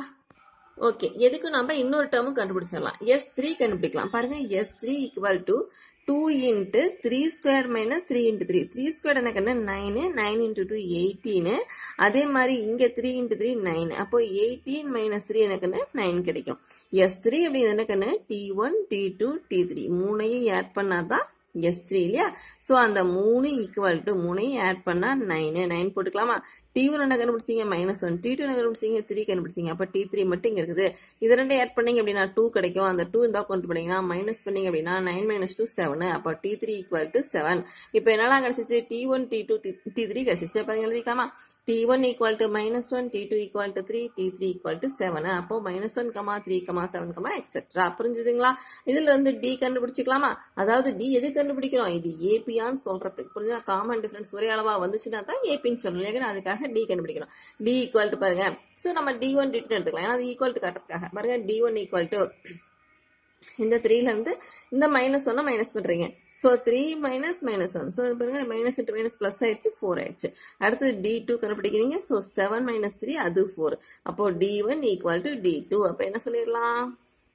ஓகே எதுக்கு நம்ம இன்னொரு டேர்மும் கண்டுபிடிச்சிடலாம் எஸ் த்ரீ கண்டுபிடிக்கலாம் பாருங்க s three equal to two into three square minus three into three three square எனக்கு என்ன nine nine into two eighteen அதே மாதிரி இங்கே த்ரீ இன்ட்டு த்ரீ நைன் அப்போ எயிட்டீன் மைனஸ் த்ரீ எனக்கு என்ன நைன் கிடைக்கும் எஸ் த்ரீ அப்படிங்கிறது எனக்கு என்ன t one D two D three மூணையும் ஆட் பண்ணாதான் எஸ் த்ரீ இல்லையா ஸோ அந்த மூணு ஈக்குவல் டு மூணையும் ஆட் பண்ணால் நைனு நைன் போட்டுக்கலாமா டி ஒன் என்ன கண்டுபிடிச்சிங்க மைனஸ் ஒன் டி டூ என்ன கண்டுபிடிச்சிங்க த்ரீ கண்டுபிடிச்சிங்க அப்போ டி த்ரீ மட்டும் இங்கே இருக்குது இது ரெண்டு ஆட் பண்ணீங்க அப்படின்னா டூ கிடைக்கும் அந்த டூ இந்த கவுண்ட் பண்ணீங்கன்னா மைனஸ் பண்ணீங்க அப்படின்னா நைன் மைனஸ் டூ செவன் அப்போ t three equal to seven இப்போ என்னெல்லாம் கிடச்சிச்சு t one D two D three கிடச்சிச்சு பாருங்க எழுதிக்கலாமா t one equal to minus one D two equal to three D three equal to seven அப்போ minus one comma three comma seven comma etcetera புரிஞ்சுதுங்களா இதுல இருந்து டி கண்டுபிடிச்சிக்கலாமா அதாவது D எது கண்டுபிடிக்கிறோம் இது ஏபியான்னு சொல்றதுக்கு புரிஞ்சா காமன் டிஃபரன்ஸ் ஒரே அளவா வந்துச்சுன்னா தான் ஏபின்னு சொல்லணும் இல்லையா அதுக்காக டி கண்டுபிடிக்கிறோம் டி ஈக்குவல் டு பாருங்க ஸோ நம்ம டி ஒன் டி டூ எடுத்துக்கலாம் ஏன்னா அது ஈக்குவல் டு காட்டுறதுக்காக பாருங்க டி ஒன் ஈக்குவல் டு இந்த த்ரீலேருந்து இந்த மைனஸ் ஒன்னை மைனஸ் பண்ணுறீங்க so three minus minus one so பாருங்க மைனஸ் இன்ட்டு மைனஸ் ப்ளஸ் ஆயிடுச்சு ஃபோர் ஆயிடுச்சு அடுத்து டி டூ கண்டுபிடிக்கிறீங்க ஸோ செவன் மைனஸ் த்ரீ அது ஃபோர் அப்போ D one equal to t two அப்போ என்ன சொல்லிடலாம்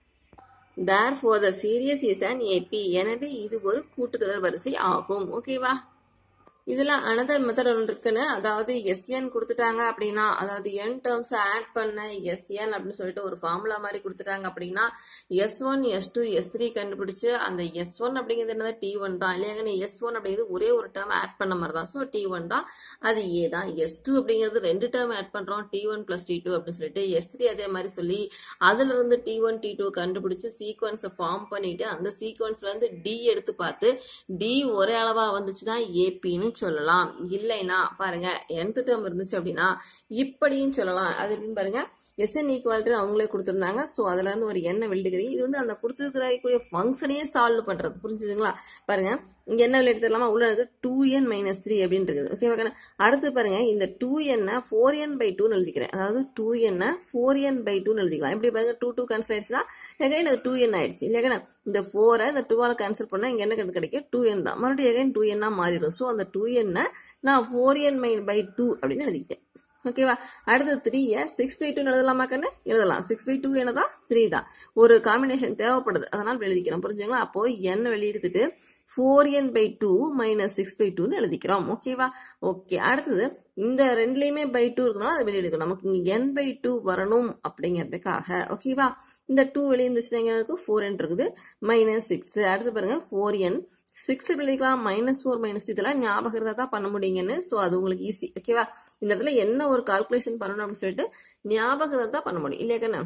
therefore the series is an AP எனவே இது ஒரு கூட்டுத்தொடர் வரிசை ஆகும் ஓகேவா இதுல அனதர் மெத்தட் ஒன்று இருக்குன்னு அதாவது எஸ்என் கொடுத்துட்டாங்க அப்படின்னா அதாவது என் டேர்ம்ஸ் ஆட் பண்ண எஸ்என் அப்படின்னு சொல்லிட்டு ஒரு ஃபார்முலா மாதிரி கொடுத்துட்டாங்க அப்படின்னா s one s two s three கண்டுபிடிச்சு அந்த எஸ் ஒன் அப்படிங்கிறது என்னது டி ஒன் தான் இல்லையாங்க எஸ் ஒன் அப்படிங்கிறது ஒரே ஒரு டேர்ம் ஆட் பண்ண மாதிரி தான் ஸோ டி ஒன் தான் அது ஏ தான் எஸ் டூ அப்படிங்கிறது ரெண்டு டேர்ம் ஆட் பண்றோம் t one plus t two அப்படின்னு சொல்லிட்டு எஸ் த்ரீ அதே மாதிரி சொல்லி அதுல இருந்து டி ஒன் டி டூ கண்டுபிடிச்சு சீக்வன்ஸை ஃபார்ம் பண்ணிட்டு அந்த சீக்வன்ஸ்ல இருந்து டி எடுத்து பார்த்து டி ஒரே அளவா வந்துச்சுன்னா ஏபின்னு சொல்லலாம் இல்லைன்னா பாருங்க nth டேர்ம் இருந்துச்சு அப்படின்னா இப்படியும் சொல்லலாம் அது எப்படின்னு பாருங்க எஸ்என் ஈக்குவாலிட்டி அவங்களே கொடுத்துருந்தாங்க ஸோ அதுல இருந்து ஒரு எண்ணை வெளியிடுக்கிறீங்க இது வந்து அந்த கொடுத்துருக்கக்கூடிய ஃபங்க்ஷனையே சால்வ் பண்றது புரிஞ்சுதுங்களா பாருங்க இங்க என்ன வெளியே எடுத்துடலாமா உள்ள இருக்கு டூ என் மைனஸ் த்ரீ அப்படின்னு இருக்குது ஓகே அடுத்து பாருங்க இந்த டூ என்ன ஃபோர் என் பை டூன்னு எழுதிக்கிறேன் அதாவது டூ என்ன ஃபோர் என் பை டூன்னு எழுதிக்கலாம் எப்படி பாருங்க டூ டூ கேன்சல் ஆயிடுச்சுன்னா எகைன் அது டூ என் ஆயிடுச்சு இல்லையா இந்த ஃபோரை இந்த டூவால் கேன்சல் பண்ணா இங்க என்ன கணக்கு கிடைக்கும் டூ என் தான் மறுபடியும் எகைன் டூ என்னா மாறிடும் ஸோ அந்த டூ என்ன நான் ஃபோர் என் மை பை டூ அப்படின்னு எழுதிக்கிட்டேன் ஓகேவா அடுத்து த்ரீயை சிக்ஸ் பை டூ எழுதலாமா கண்ணு எழுதலாம் சிக்ஸ் பை டூ என்னதான் த்ரீ தான் ஒரு காம்பினேஷன் தேவைப்படுது அதனால் எழுதிக்கிறோம் புரிஞ்சுங்களா அப்போ என் வெளியெடுத்துட்டு four n by two minus six by two எழுதிக்கிறோம் ஓகேவா ஓகே அடுத்தது இந்த ரெண்டுலேயுமே பை டூ இருக்கணும் அதை வெளியெடுக்கணும் நமக்கு இங்கே என் பை டூ வரணும் அப்படிங்கிறதுக்காக ஓகேவா இந்த டூ வெளியே இருந்துச்சுன்னா எங்க இருக்கு ஃபோர் என் இருக்குது மைனஸ் சிக்ஸ் அடுத்து பாருங்க ஃபோர் என் சிக்ஸ் எழுதிக்கலாம் மைனஸ் ஃபோர் மைனஸ் டூ இதெல்லாம் ஞாபகம் தான் பண்ண முடியுங்கன்னு ஸோ அது உங்களுக்கு ஈஸி ஓகேவா இந்த இடத்துல என்ன ஒரு கால்குலேஷன் பண்ணணும் அப்படின்னு சொல்லிட்டு ஞாபகம் தான் பண்ண முடியும் இல்லையா கண்ணு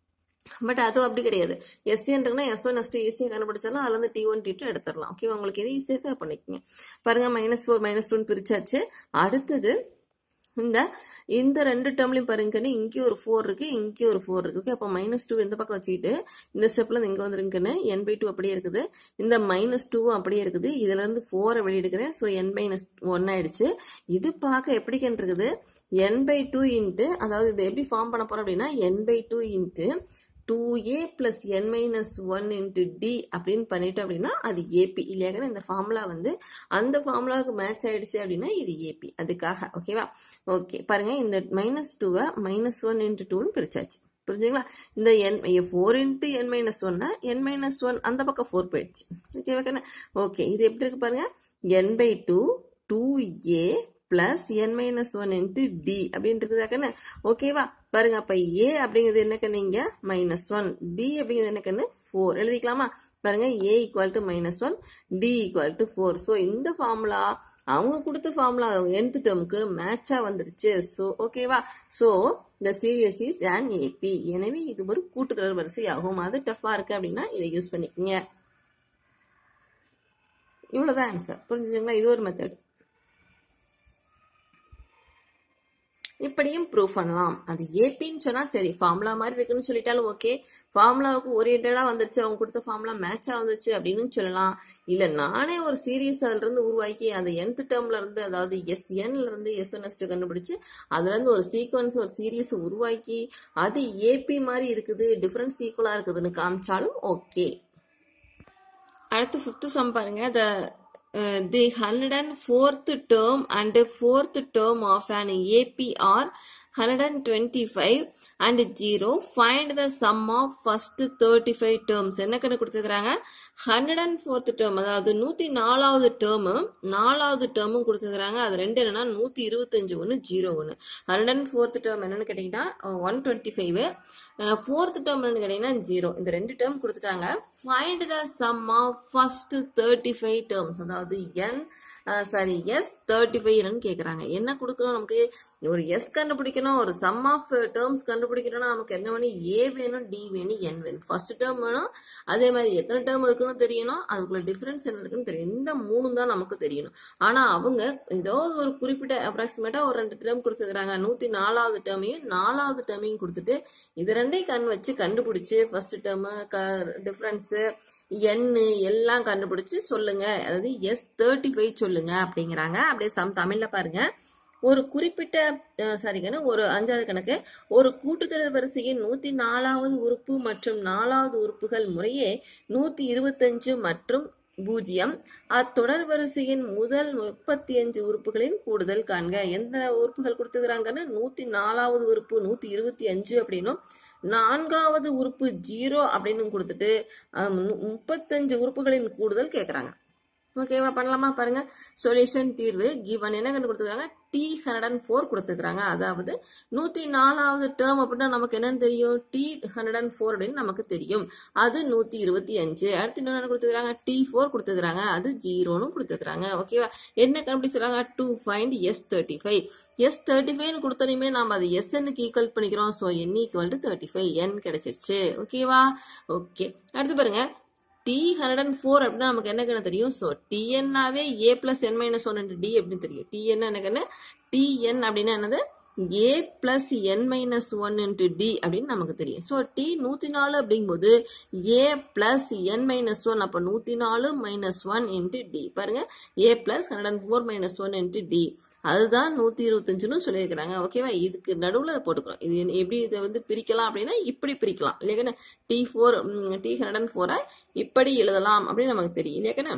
பட் அதுவும் அப்படி கிடையாது எஸ்சின்றதுனா எஸ் ஒன் எஸ் டூ ஈஸியாக கண்டுபிடிச்சாலும் அதுல இருந்து டி ஒன் டி டூ எடுத்துடலாம் ஓகேவா உங்களுக்கு எது ஈஸியாக பண்ணிக்கோங்க பாருங்க மைனஸ் ஃபோர் மைனஸ் டூன்னு பிரிச்சாச்சு அடுத்தது இந்த இந்த ரெண்டு டேர்ம்லையும் பாருங்கன்னு இங்கே ஒரு ஃபோர் இருக்கு இங்கே ஒரு ஃபோர் இருக்கு ஓகே அப்போ மைனஸ் டூ இந்த பக்கம் வச்சுக்கிட்டு இந்த ஸ்டெப்ல இங்கே வந்துருக்குன்னு என் பை டூ அப்படியே இருக்குது இந்த மைனஸ் டூவும் அப்படியே இருக்குது இதுல இருந்து ஃபோரை வெளியெடுக்கிறேன் ஸோ என் மைனஸ் ஒன் ஆயிடுச்சு இது பார்க்க எப்படி இருக்குது என் பை டூ இன்ட்டு அதாவது இது எப்படி ஃபார்ம் பண்ண போறோம் அப்படின்னா n by two into two A plus N minus one into D அப்படின்னு பண்ணிட்டோம் அப்படின்னா அது ஏபி இல்லையாங்க இந்த ஃபார்முலா வந்து அந்த ஃபார்முலாவுக்கு மேட்ச் ஆயிடுச்சு அப்படின்னா இது ஏபி அதுக்காக ஓகேவா ஓகே பாருங்க இந்த மைனஸ் டூவை மைனஸ் ஒன் இன்ட்டு டூன்னு பிரிச்சாச்சு புரிஞ்சுங்களா இந்த n four into n minus ஒன்னா என் மைனஸ் ஒன் அந்த பக்கம் ஃபோர் போயிடுச்சு ஓகேவா ஓகே இது எப்படி இருக்கு பாருங்க n by two two A plus N minus one into D அப்படின்னு இருக்குதாக்கண்ணே ஓகேவா பாருங்க அப்ப ஏ அப்படிங்கிறது என்ன கண்ணுங்க மைனஸ் ஒன் டி அப்படிங்கிறது என்ன கண்ணு ஃபோர் எழுதிக்கலாமா பாருங்க ஏ equal to minus one d equal to four so இந்த ஃபார்முலா அவங்க கொடுத்த ஃபார்முலா nth டேர்முக்கு மேட்சா வந்துருச்சு ஸோ ஓகேவா ஸோ இந்த சீரியஸ் இஸ் அண்ட் ஏபி எனவே இது ஒரு கூட்டுத்தொடர் வரிசை ஆகும் அது டஃபா இருக்கு அப்படின்னா இதை யூஸ் பண்ணிக்கோங்க இவ்வளவுதான் ஆன்சர் புரிஞ்சுதுங்களா இது ஒரு மெத்தட் இப்படியும் ப்ரூவ் பண்ணலாம் அது ஏபின்னு சொன்னா சரி ஃபார்முலா மாதிரி இருக்குன்னு சொல்லிட்டாலும் ஓகே ஃபார்முலாவுக்கு ஓரியன்டா வந்துருச்சு அவங்க கொடுத்த ஃபார்முலா மேட்சா வந்துச்சு அப்படின்னு சொல்லலாம் இல்ல நானே ஒரு சீரியஸ் அதுல இருந்து உருவாக்கி அந்த nth டேர்ம்ல இருந்து அதாவது எஸ் என்ல இருந்து எஸ் ஒன் எஸ் டூ கண்டுபிடிச்சு அதுல இருந்து ஒரு சீக்வன்ஸ் ஒரு சீரியஸ் உருவாக்கி அது ஏபி மாதிரி இருக்குது டிஃபரன்ஸ் ஈக்குவலா இருக்குதுன்னு காமிச்சாலும் ஓகே அடுத்து ஃபிஃப்த் சம் பாருங்க the the hundred and fourth term and fourth term of an AP are hundred and twenty five and zero find the sum of first thirty five terms என்ன கணக்கு கொடுத்துருக்காங்க ஹண்ட்ரட் அண்ட் ஃபோர்த் டேர்ம் அதாவது நூற்றி நாலாவது term நாலாவது டேர்மும் கொடுத்துருக்காங்க அது ரெண்டு என்னன்னா நூற்றி இருபத்தஞ்சு ஒன்று ஜீரோ ஒன்று ஹண்ட்ரட் அண்ட் ஃபோர்த் டேர்ம் என்னன்னு கேட்டிங்கன்னா one twenty five fourth term என்னன்னு கேட்டிங்கன்னா ஜீரோ இந்த ரெண்டு டேர்ம் கொடுத்துட்டாங்க find the sum of first thirty five terms அதாவது n sorry S thirty five கேட்குறாங்க என்ன கொடுக்கணும் நமக்கு ஒரு எஸ் கண்டுபிடிக்கணும் ஒரு சம் ஆஃப் டேர்ம்ஸ் கண்டுபிடிக்கணும்னா நமக்கு என்ன வேணும் ஏ வேணும் டி வேணும் என் வேணும் ஃபர்ஸ்ட் டேர்ம் வேணும் அதே மாதிரி எத்தனை டேர்ம் இருக்குன்னு தெரியணும் அதுக்குள்ள டிஃபரன்ஸ் என்ன இருக்குன்னு தெரியும் இந்த மூணு தான் நமக்கு தெரியணும் ஆனா அவங்க ஏதோ ஒரு குறிப்பிட்ட அப்ராக்சிமேட்டா ஒரு ரெண்டு டேர்ம் கொடுத்துருக்காங்க நூத்தி நாலாவது டேர்மையும் நாலாவது டேர்மையும் கொடுத்துட்டு இது ரெண்டையும் கண் வச்சு கண்டுபிடிச்சு ஃபர்ஸ்ட் டேர்ம் டிஃபரன்ஸ் என்னு எல்லாம் கண்டுபிடிச்சு சொல்லுங்க அதாவது எஸ் தேர்ட்டி ஃபைவ் சொல்லுங்க அப்படிங்கிறாங்க அப்படியே சம் தமிழ்ல பாருங்க ஒரு குறிப்பிட்ட சாரிங்கன்னு ஒரு அஞ்சாவது கணக்கு ஒரு கூட்டுத்தொடர் வரிசையின் நூத்தி நாலாவது உறுப்பு மற்றும் நாலாவது உறுப்புகள் முறையே நூத்தி இருபத்தஞ்சு மற்றும் பூஜ்ஜியம் அத்தொடர் வரிசையின் முதல் முப்பத்தி அஞ்சு உறுப்புகளின் கூடுதல் காண்க எந்த உறுப்புகள் கொடுத்துக்கிறாங்கன்னு நூத்தி நாலாவது உறுப்பு நூத்தி இருபத்தி அஞ்சு அப்படின்னும் நான்காவது உறுப்பு ஜீரோ அப்படின்னு கொடுத்துட்டு அஹ், மு- முப்பத்தஞ்சு உறுப்புகளின் கூடுதல் கேட்குறாங்க ஓகேவா பண்ணலாமா பாருங்க சொல்யூஷன் தீர்வு கிவன் என்ன கண்டு கொடுத்துருக்காங்க டி ஹண்ட்ரட் அண்ட் ஃபோர் கொடுத்துருக்காங்க அதாவது நூத்தி நாலாவது டேர்ம் அப்படின்னா நமக்கு என்னன்னு தெரியும் டி ஹண்ட்ரட் அண்ட் ஃபோர் அப்படின்னு நமக்கு தெரியும் அது நூத்தி இருபத்தி அஞ்சு அடுத்து இன்னொன்று கொடுத்துருக்காங்க டி ஃபோர் கொடுத்துருக்காங்க அது ஜீரோன்னு கொடுத்துருக்காங்க ஓகேவா என்ன கண்டுபிடி சொல்றாங்க to find S thirty five S thirty ஃபைவ்னு கொடுத்தோனையுமே நம்ம அது எஸ்என்னுக்கு ஈக்குவல் பண்ணிக்கிறோம் so N equal to thirty five N கிடைச்சிருச்சு ஓகேவா ஓகே அடுத்து பாருங்க டி ஹண்ட்ரட் அண்ட் ஃபோர் அப்படின்னா நமக்கு என்ன கண்ணு தெரியும் ஸோ டிஎன்னாவே A plus N minus one D அப்படின்னு தெரியும் டிஎன் என்ன கண்ணு டிஎன் அப்படின்னா என்னது A plus N minus one into D அப்படின்னு நமக்கு தெரியும் ஸோ டி நூற்றி நாலு அப்படிங்கும்போது A plus N minus one அப்போ நூற்றி நாலு மைனஸ் ஒன் இன்ட்டு டி பாருங்க A plus hundred and four minus one into D அதுதான் நூற்றி இருபத்தஞ்சுன்னு சொல்லியிருக்கிறாங்க ஓகேவா இதுக்கு நடுவில் போட்டுக்கிறோம் இது என்ன- எப்படி இதை வந்து பிரிக்கலாம் அப்படின்னா இப்படி பிரிக்கலாம் இல்லையாக்கண்ணே T four T hundred and ஃபோரை இப்படி எழுதலாம் அப்படின்னு நமக்கு தெரியும் இல்லையாக்கண்ணே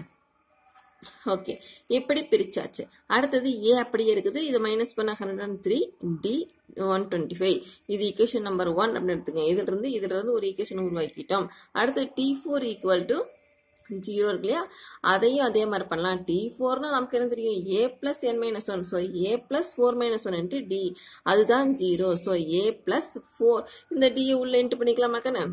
ஓகே இப்படி பிரிச்சாச்சு அடுத்தது ஏ அப்படியே இருக்குது இது மைனஸ் பண்ண hundred and three D one twenty five இது ஈக்குவேஷன் நம்பர் ஒன் அப்படின்னு எடுத்துங்க இதுல இருந்து இதுல இருந்து ஒரு ஈக்குவேஷன் உருவாக்கிட்டோம் அடுத்து T four equal to zero இருக்கு இல்லையா அதையும் அதே மாதிரி பண்ணலாம் டி ஃபோர்னா நமக்கு என்ன தெரியும் A plus N minus one so A plus four minus one into D அதுதான் zero so A plus four இந்த டியை உள்ள இன்ட்டு பண்ணிக்கலாமாக்கண்ணே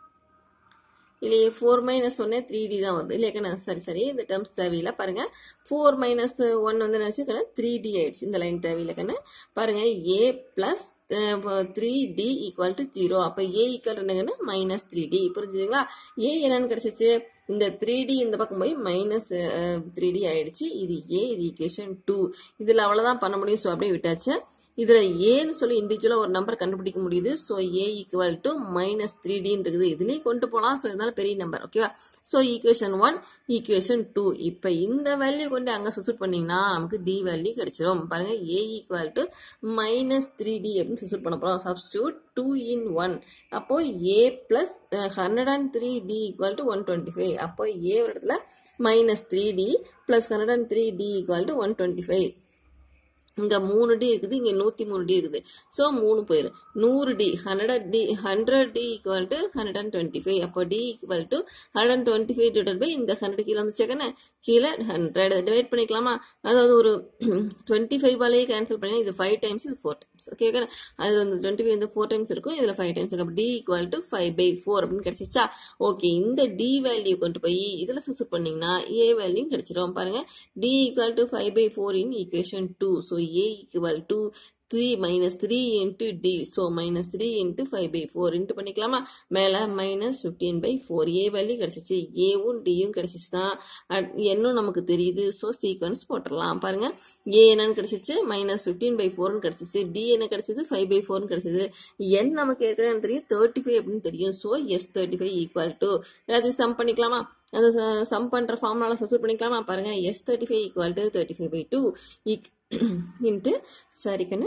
இல்லையே ஃபோர் மைனஸ் ஒன்னே த்ரீ டி தான் வருது இல்லையா சரி சரி இந்த டேர்ம்ஸ் தேவையில்லை பாருங்க ஃபோர் மைனஸ் ஒன் வந்து நினச்சிக்கணும் த்ரீ டி ஆயிடுச்சு இந்த லைன் தேவையில்லை கண்ணு பாருங்க A plus three D equal to zero அப்போ ஏ ஈக்குவல் என்னங்கன்னா மைனஸ் த்ரீ டி புரிஞ்சுதுங்களா ஏ என்னன்னு கிடைச்சிச்சு இந்த த்ரீ டி இந்த பக்கம் போய் மைனஸ் த்ரீ டி ஆயிடுச்சு இது ஏ இது ஈக்குவேஷன் டூ இதில் அவ்வளோதான் பண்ண முடியும் ஸோ அப்படியே விட்டாச்சு இதுல ஏன்னு சொல்லி இண்டிவிஜுவலா ஒரு நம்பர் கண்டுபிடிக்க முடியுது so A equal to minus three டின்னு இருக்குது இதுலயும் கொண்டு போகலாம் ஸோ இருந்தாலும் பெரிய நம்பர் ஓகேவா so equation one equation two இப்போ இந்த வேல்யூ கொண்டு அங்கே சப்ஸ்டியூட் பண்ணீங்கன்னா நமக்கு டி வேல்யூ கிடைச்சிரும் பாருங்க ஏ equal to minus three D அப்படின்னு சப்ஸ்டியூட் பண்ண போகிறோம் சப்ஸ்டியூட் டூ இன் ஒன் அப்போ A plus hundred and three D equal to one twenty five அப்போ ஏ இடத்துல minus three D plus hundred and three D equal to one twenty five இங்க மூணு D இருக்குது இங்க நூத்தி மூணு டி இருக்குது ஸோ மூணு போயிடும் நூறு D hundred D hundred D equal to hundred and twenty five அப்போ D equal to hundred and twenty five divide by இந்த ஹண்ட்ரட் கீழே வந்துச்சேக்கண்ணே கீழே ஹண்ட்ரட் டிவைட் பண்ணிக்கலாமா அதாவது ஒரு டுவெண்ட்டி ஃபைவ் வாலேயே கேன்சல் பண்ணி இது ஃபைவ் டைம்ஸ் இது ஃபோர் டைம்ஸ் ஓகே அது வந்து டுவெண்ட்டி ஃபைவ் வந்து ஃபோர் டைம்ஸ் இருக்கும் இதில் ஃபைவ் டைம்ஸ் இருக்கும் D equal to five by four அப்படின்னு கிடைச்சிச்சா ஓகே இந்த டி வேல்யூ கொண்டு போய் இதில் சப்ஸ்டியூட் பண்ணீங்கன்னா ஏ வேல்யூ கிடைச்சிரும் பாருங்க D equal to five by four in equation two so A equal to three minus three into D so minus three into five by four into பண்ணிக்கலாமா மேலே minus fifteen by four A value கிடச்சிச்சு ஏவும் டியும் கிடச்சிச்சுன்னா என்னும் நமக்கு தெரியுது so sequence போட்டுடலாம் பாருங்க ஏ என்னன்னு கிடச்சிச்சு மைனஸ் ஃபிஃப்டீன் பை ஃபோர்னு கிடச்சிச்சு டி என்ன கிடச்சிது ஃபைவ் பை ஃபோர்னு கிடச்சிது என் நமக்கு ஏற்கனவே எனக்கு தெரியும் தேர்ட்டி ஃபைவ் அப்படின்னு தெரியும் so S thirty five equal to எல்லாத்தையும் சம் பண்ணிக்கலாமா அந்த சம் பண்ணுற ஃபார்முலால சப்ஸ்டியூட் பண்ணிக்கலாமா பாருங்க S thirty five equal to thirty five by two into சரிக்கண்ணு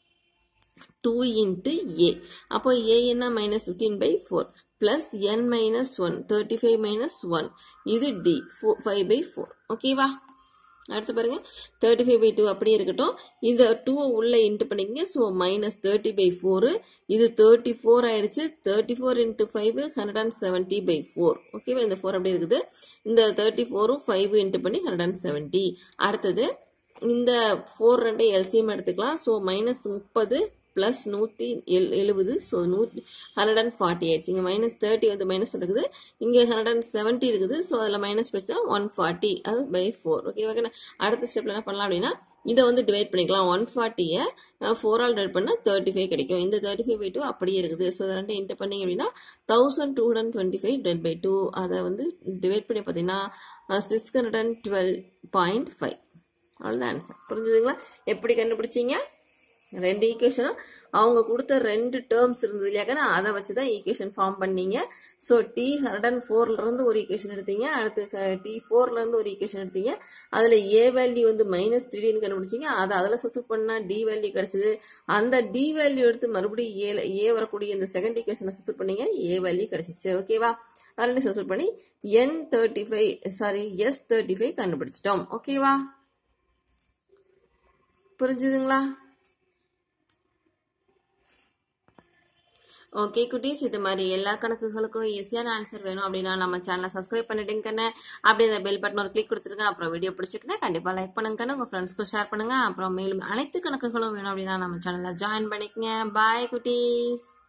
டூ இன்ட்டு ஏ அப்போ ஏ என்ன minus fifteen by four plus N minus one thirty five minus one இது D four five by four ஓகேவா அடுத்து பாருங்க thirty five by two அப்படியே இருக்கட்டும் இந்த டூ உள்ள இன்ட்டு பண்ணிக்கங்க so minus thirty by four இது தேர்ட்டி ஃபோர் ஆயிடுச்சு thirty four into five hundred and seventy by four ஓகேவா இந்த ஃபோர் அப்படியே இருக்குது இந்த தேர்ட்டி ஃபோரும் ஃபைவ் இன்ட்டு பண்ணி ஹண்ட்ரட் அண்ட் செவன்ட்டி அடுத்தது இந்த ஃபோர் ரெண்டு எல்சிஎம் எடுத்துக்கலாம் ஸோ மைனஸ் முப்பது ப்ளஸ் நூற்றி எல் எழுபது ஸோ நூ ஹண்ட்ரட் அண்ட் ஃபார்ட்டி ஆயிடுச்சு இங்கே மைனஸ் தேர்ட்டி வந்து மைனஸ் இருக்குது இங்கே ஹண்ட்ரட் அண்ட் செவன்ட்டி இருக்குது ஸோ அதில் மைனஸ் வச்சுனா ஒன் ஃபார்ட்டி அது பை ஃபோர் ஓகே ஓகே அடுத்த ஸ்டெப்பில் என்ன பண்ணலாம் அப்படின்னா இதை வந்து டிவைட் பண்ணிக்கலாம் ஒன் ஃபார்ட்டியை ஃபோரால் டிவைட் பண்ணால் தேர்ட்டி ஃபைவ் கிடைக்கும் இந்த தேர்ட்டி ஃபைவ் பை டூ அப்படியே இருக்குது ஸோ அதை ரெண்டு இன்ட்டு பண்ணிங்க அப்படின்னா thousand two hundred twenty five divide by two அதை வந்து டிவைட் பண்ணி பார்த்தீங்கன்னா six hundred and twelve point five அவ்வளோதான் ஆன்சர் புரிஞ்சுதுங்களா எப்படி கண்டுபிடிச்சிங்க ரெண்டு ஈக்குவேஷனும் அவங்க கொடுத்த ரெண்டு டேர்ம்ஸ் இருந்தது இல்லையாக்கா அதை வச்சு தான் ஈக்குவேஷன் ஃபார்ம் பண்ணீங்க ஸோ டி ஹண்ட்ரட் அண்ட் ஃபோர்ல இருந்து ஒரு ஈக்குவேஷன் எடுத்தீங்க அடுத்து டி ஃபோர்ல இருந்து ஒரு ஈக்குவேஷன் எடுத்தீங்க அதுல ஏ வேல்யூ வந்து மைனஸ் த்ரீடின்னு கண்டுபிடிச்சிங்க அதை அதில் சப்ஸ்டியூட் பண்ணா டி வேல்யூ கிடைச்சது அந்த டி வேல்யூ எடுத்து மறுபடியும் ஏ ஏ வரக்கூடிய இந்த செகண்ட் ஈக்குவேஷனை சப்ஸ்டியூட் பண்ணீங்க ஏ வேல்யூ கிடைச்சிச்சு ஓகேவா அதில் சப்ஸ்டியூட் பண்ணி N thirty five sorry S thirty five கண்டுபிடிச்சிட்டோம் ஓகேவா புரிஞ்சுதுங்களா ஓகே குட்டீஸ் இது மாதிரி எல்லா கணக்குகளுக்கும் ஈஸியான ஆன்சர் வேணும் அப்படின்னா நம்ம சேனலை சப்ஸ்கிரைப் பண்ணிட்டுங்கன்னு அப்படி அந்த பெல் பட்டன் ஒரு கிளிக் கொடுத்துருங்க அப்புறம் வீடியோ பிடிச்சிக்கினா கண்டிப்பாக லைக் பண்ணுங்கன்னு உங்கள் ஃப்ரெண்ட்ஸ்க்கும் ஷேர் பண்ணுங்க அப்புறம் மேலும் அனைத்து கணக்குகளும் வேணும் அப்படின்னா நம்ம சேனலில் ஜாயின் பண்ணிக்கங்க பாய் குட்டீஸ்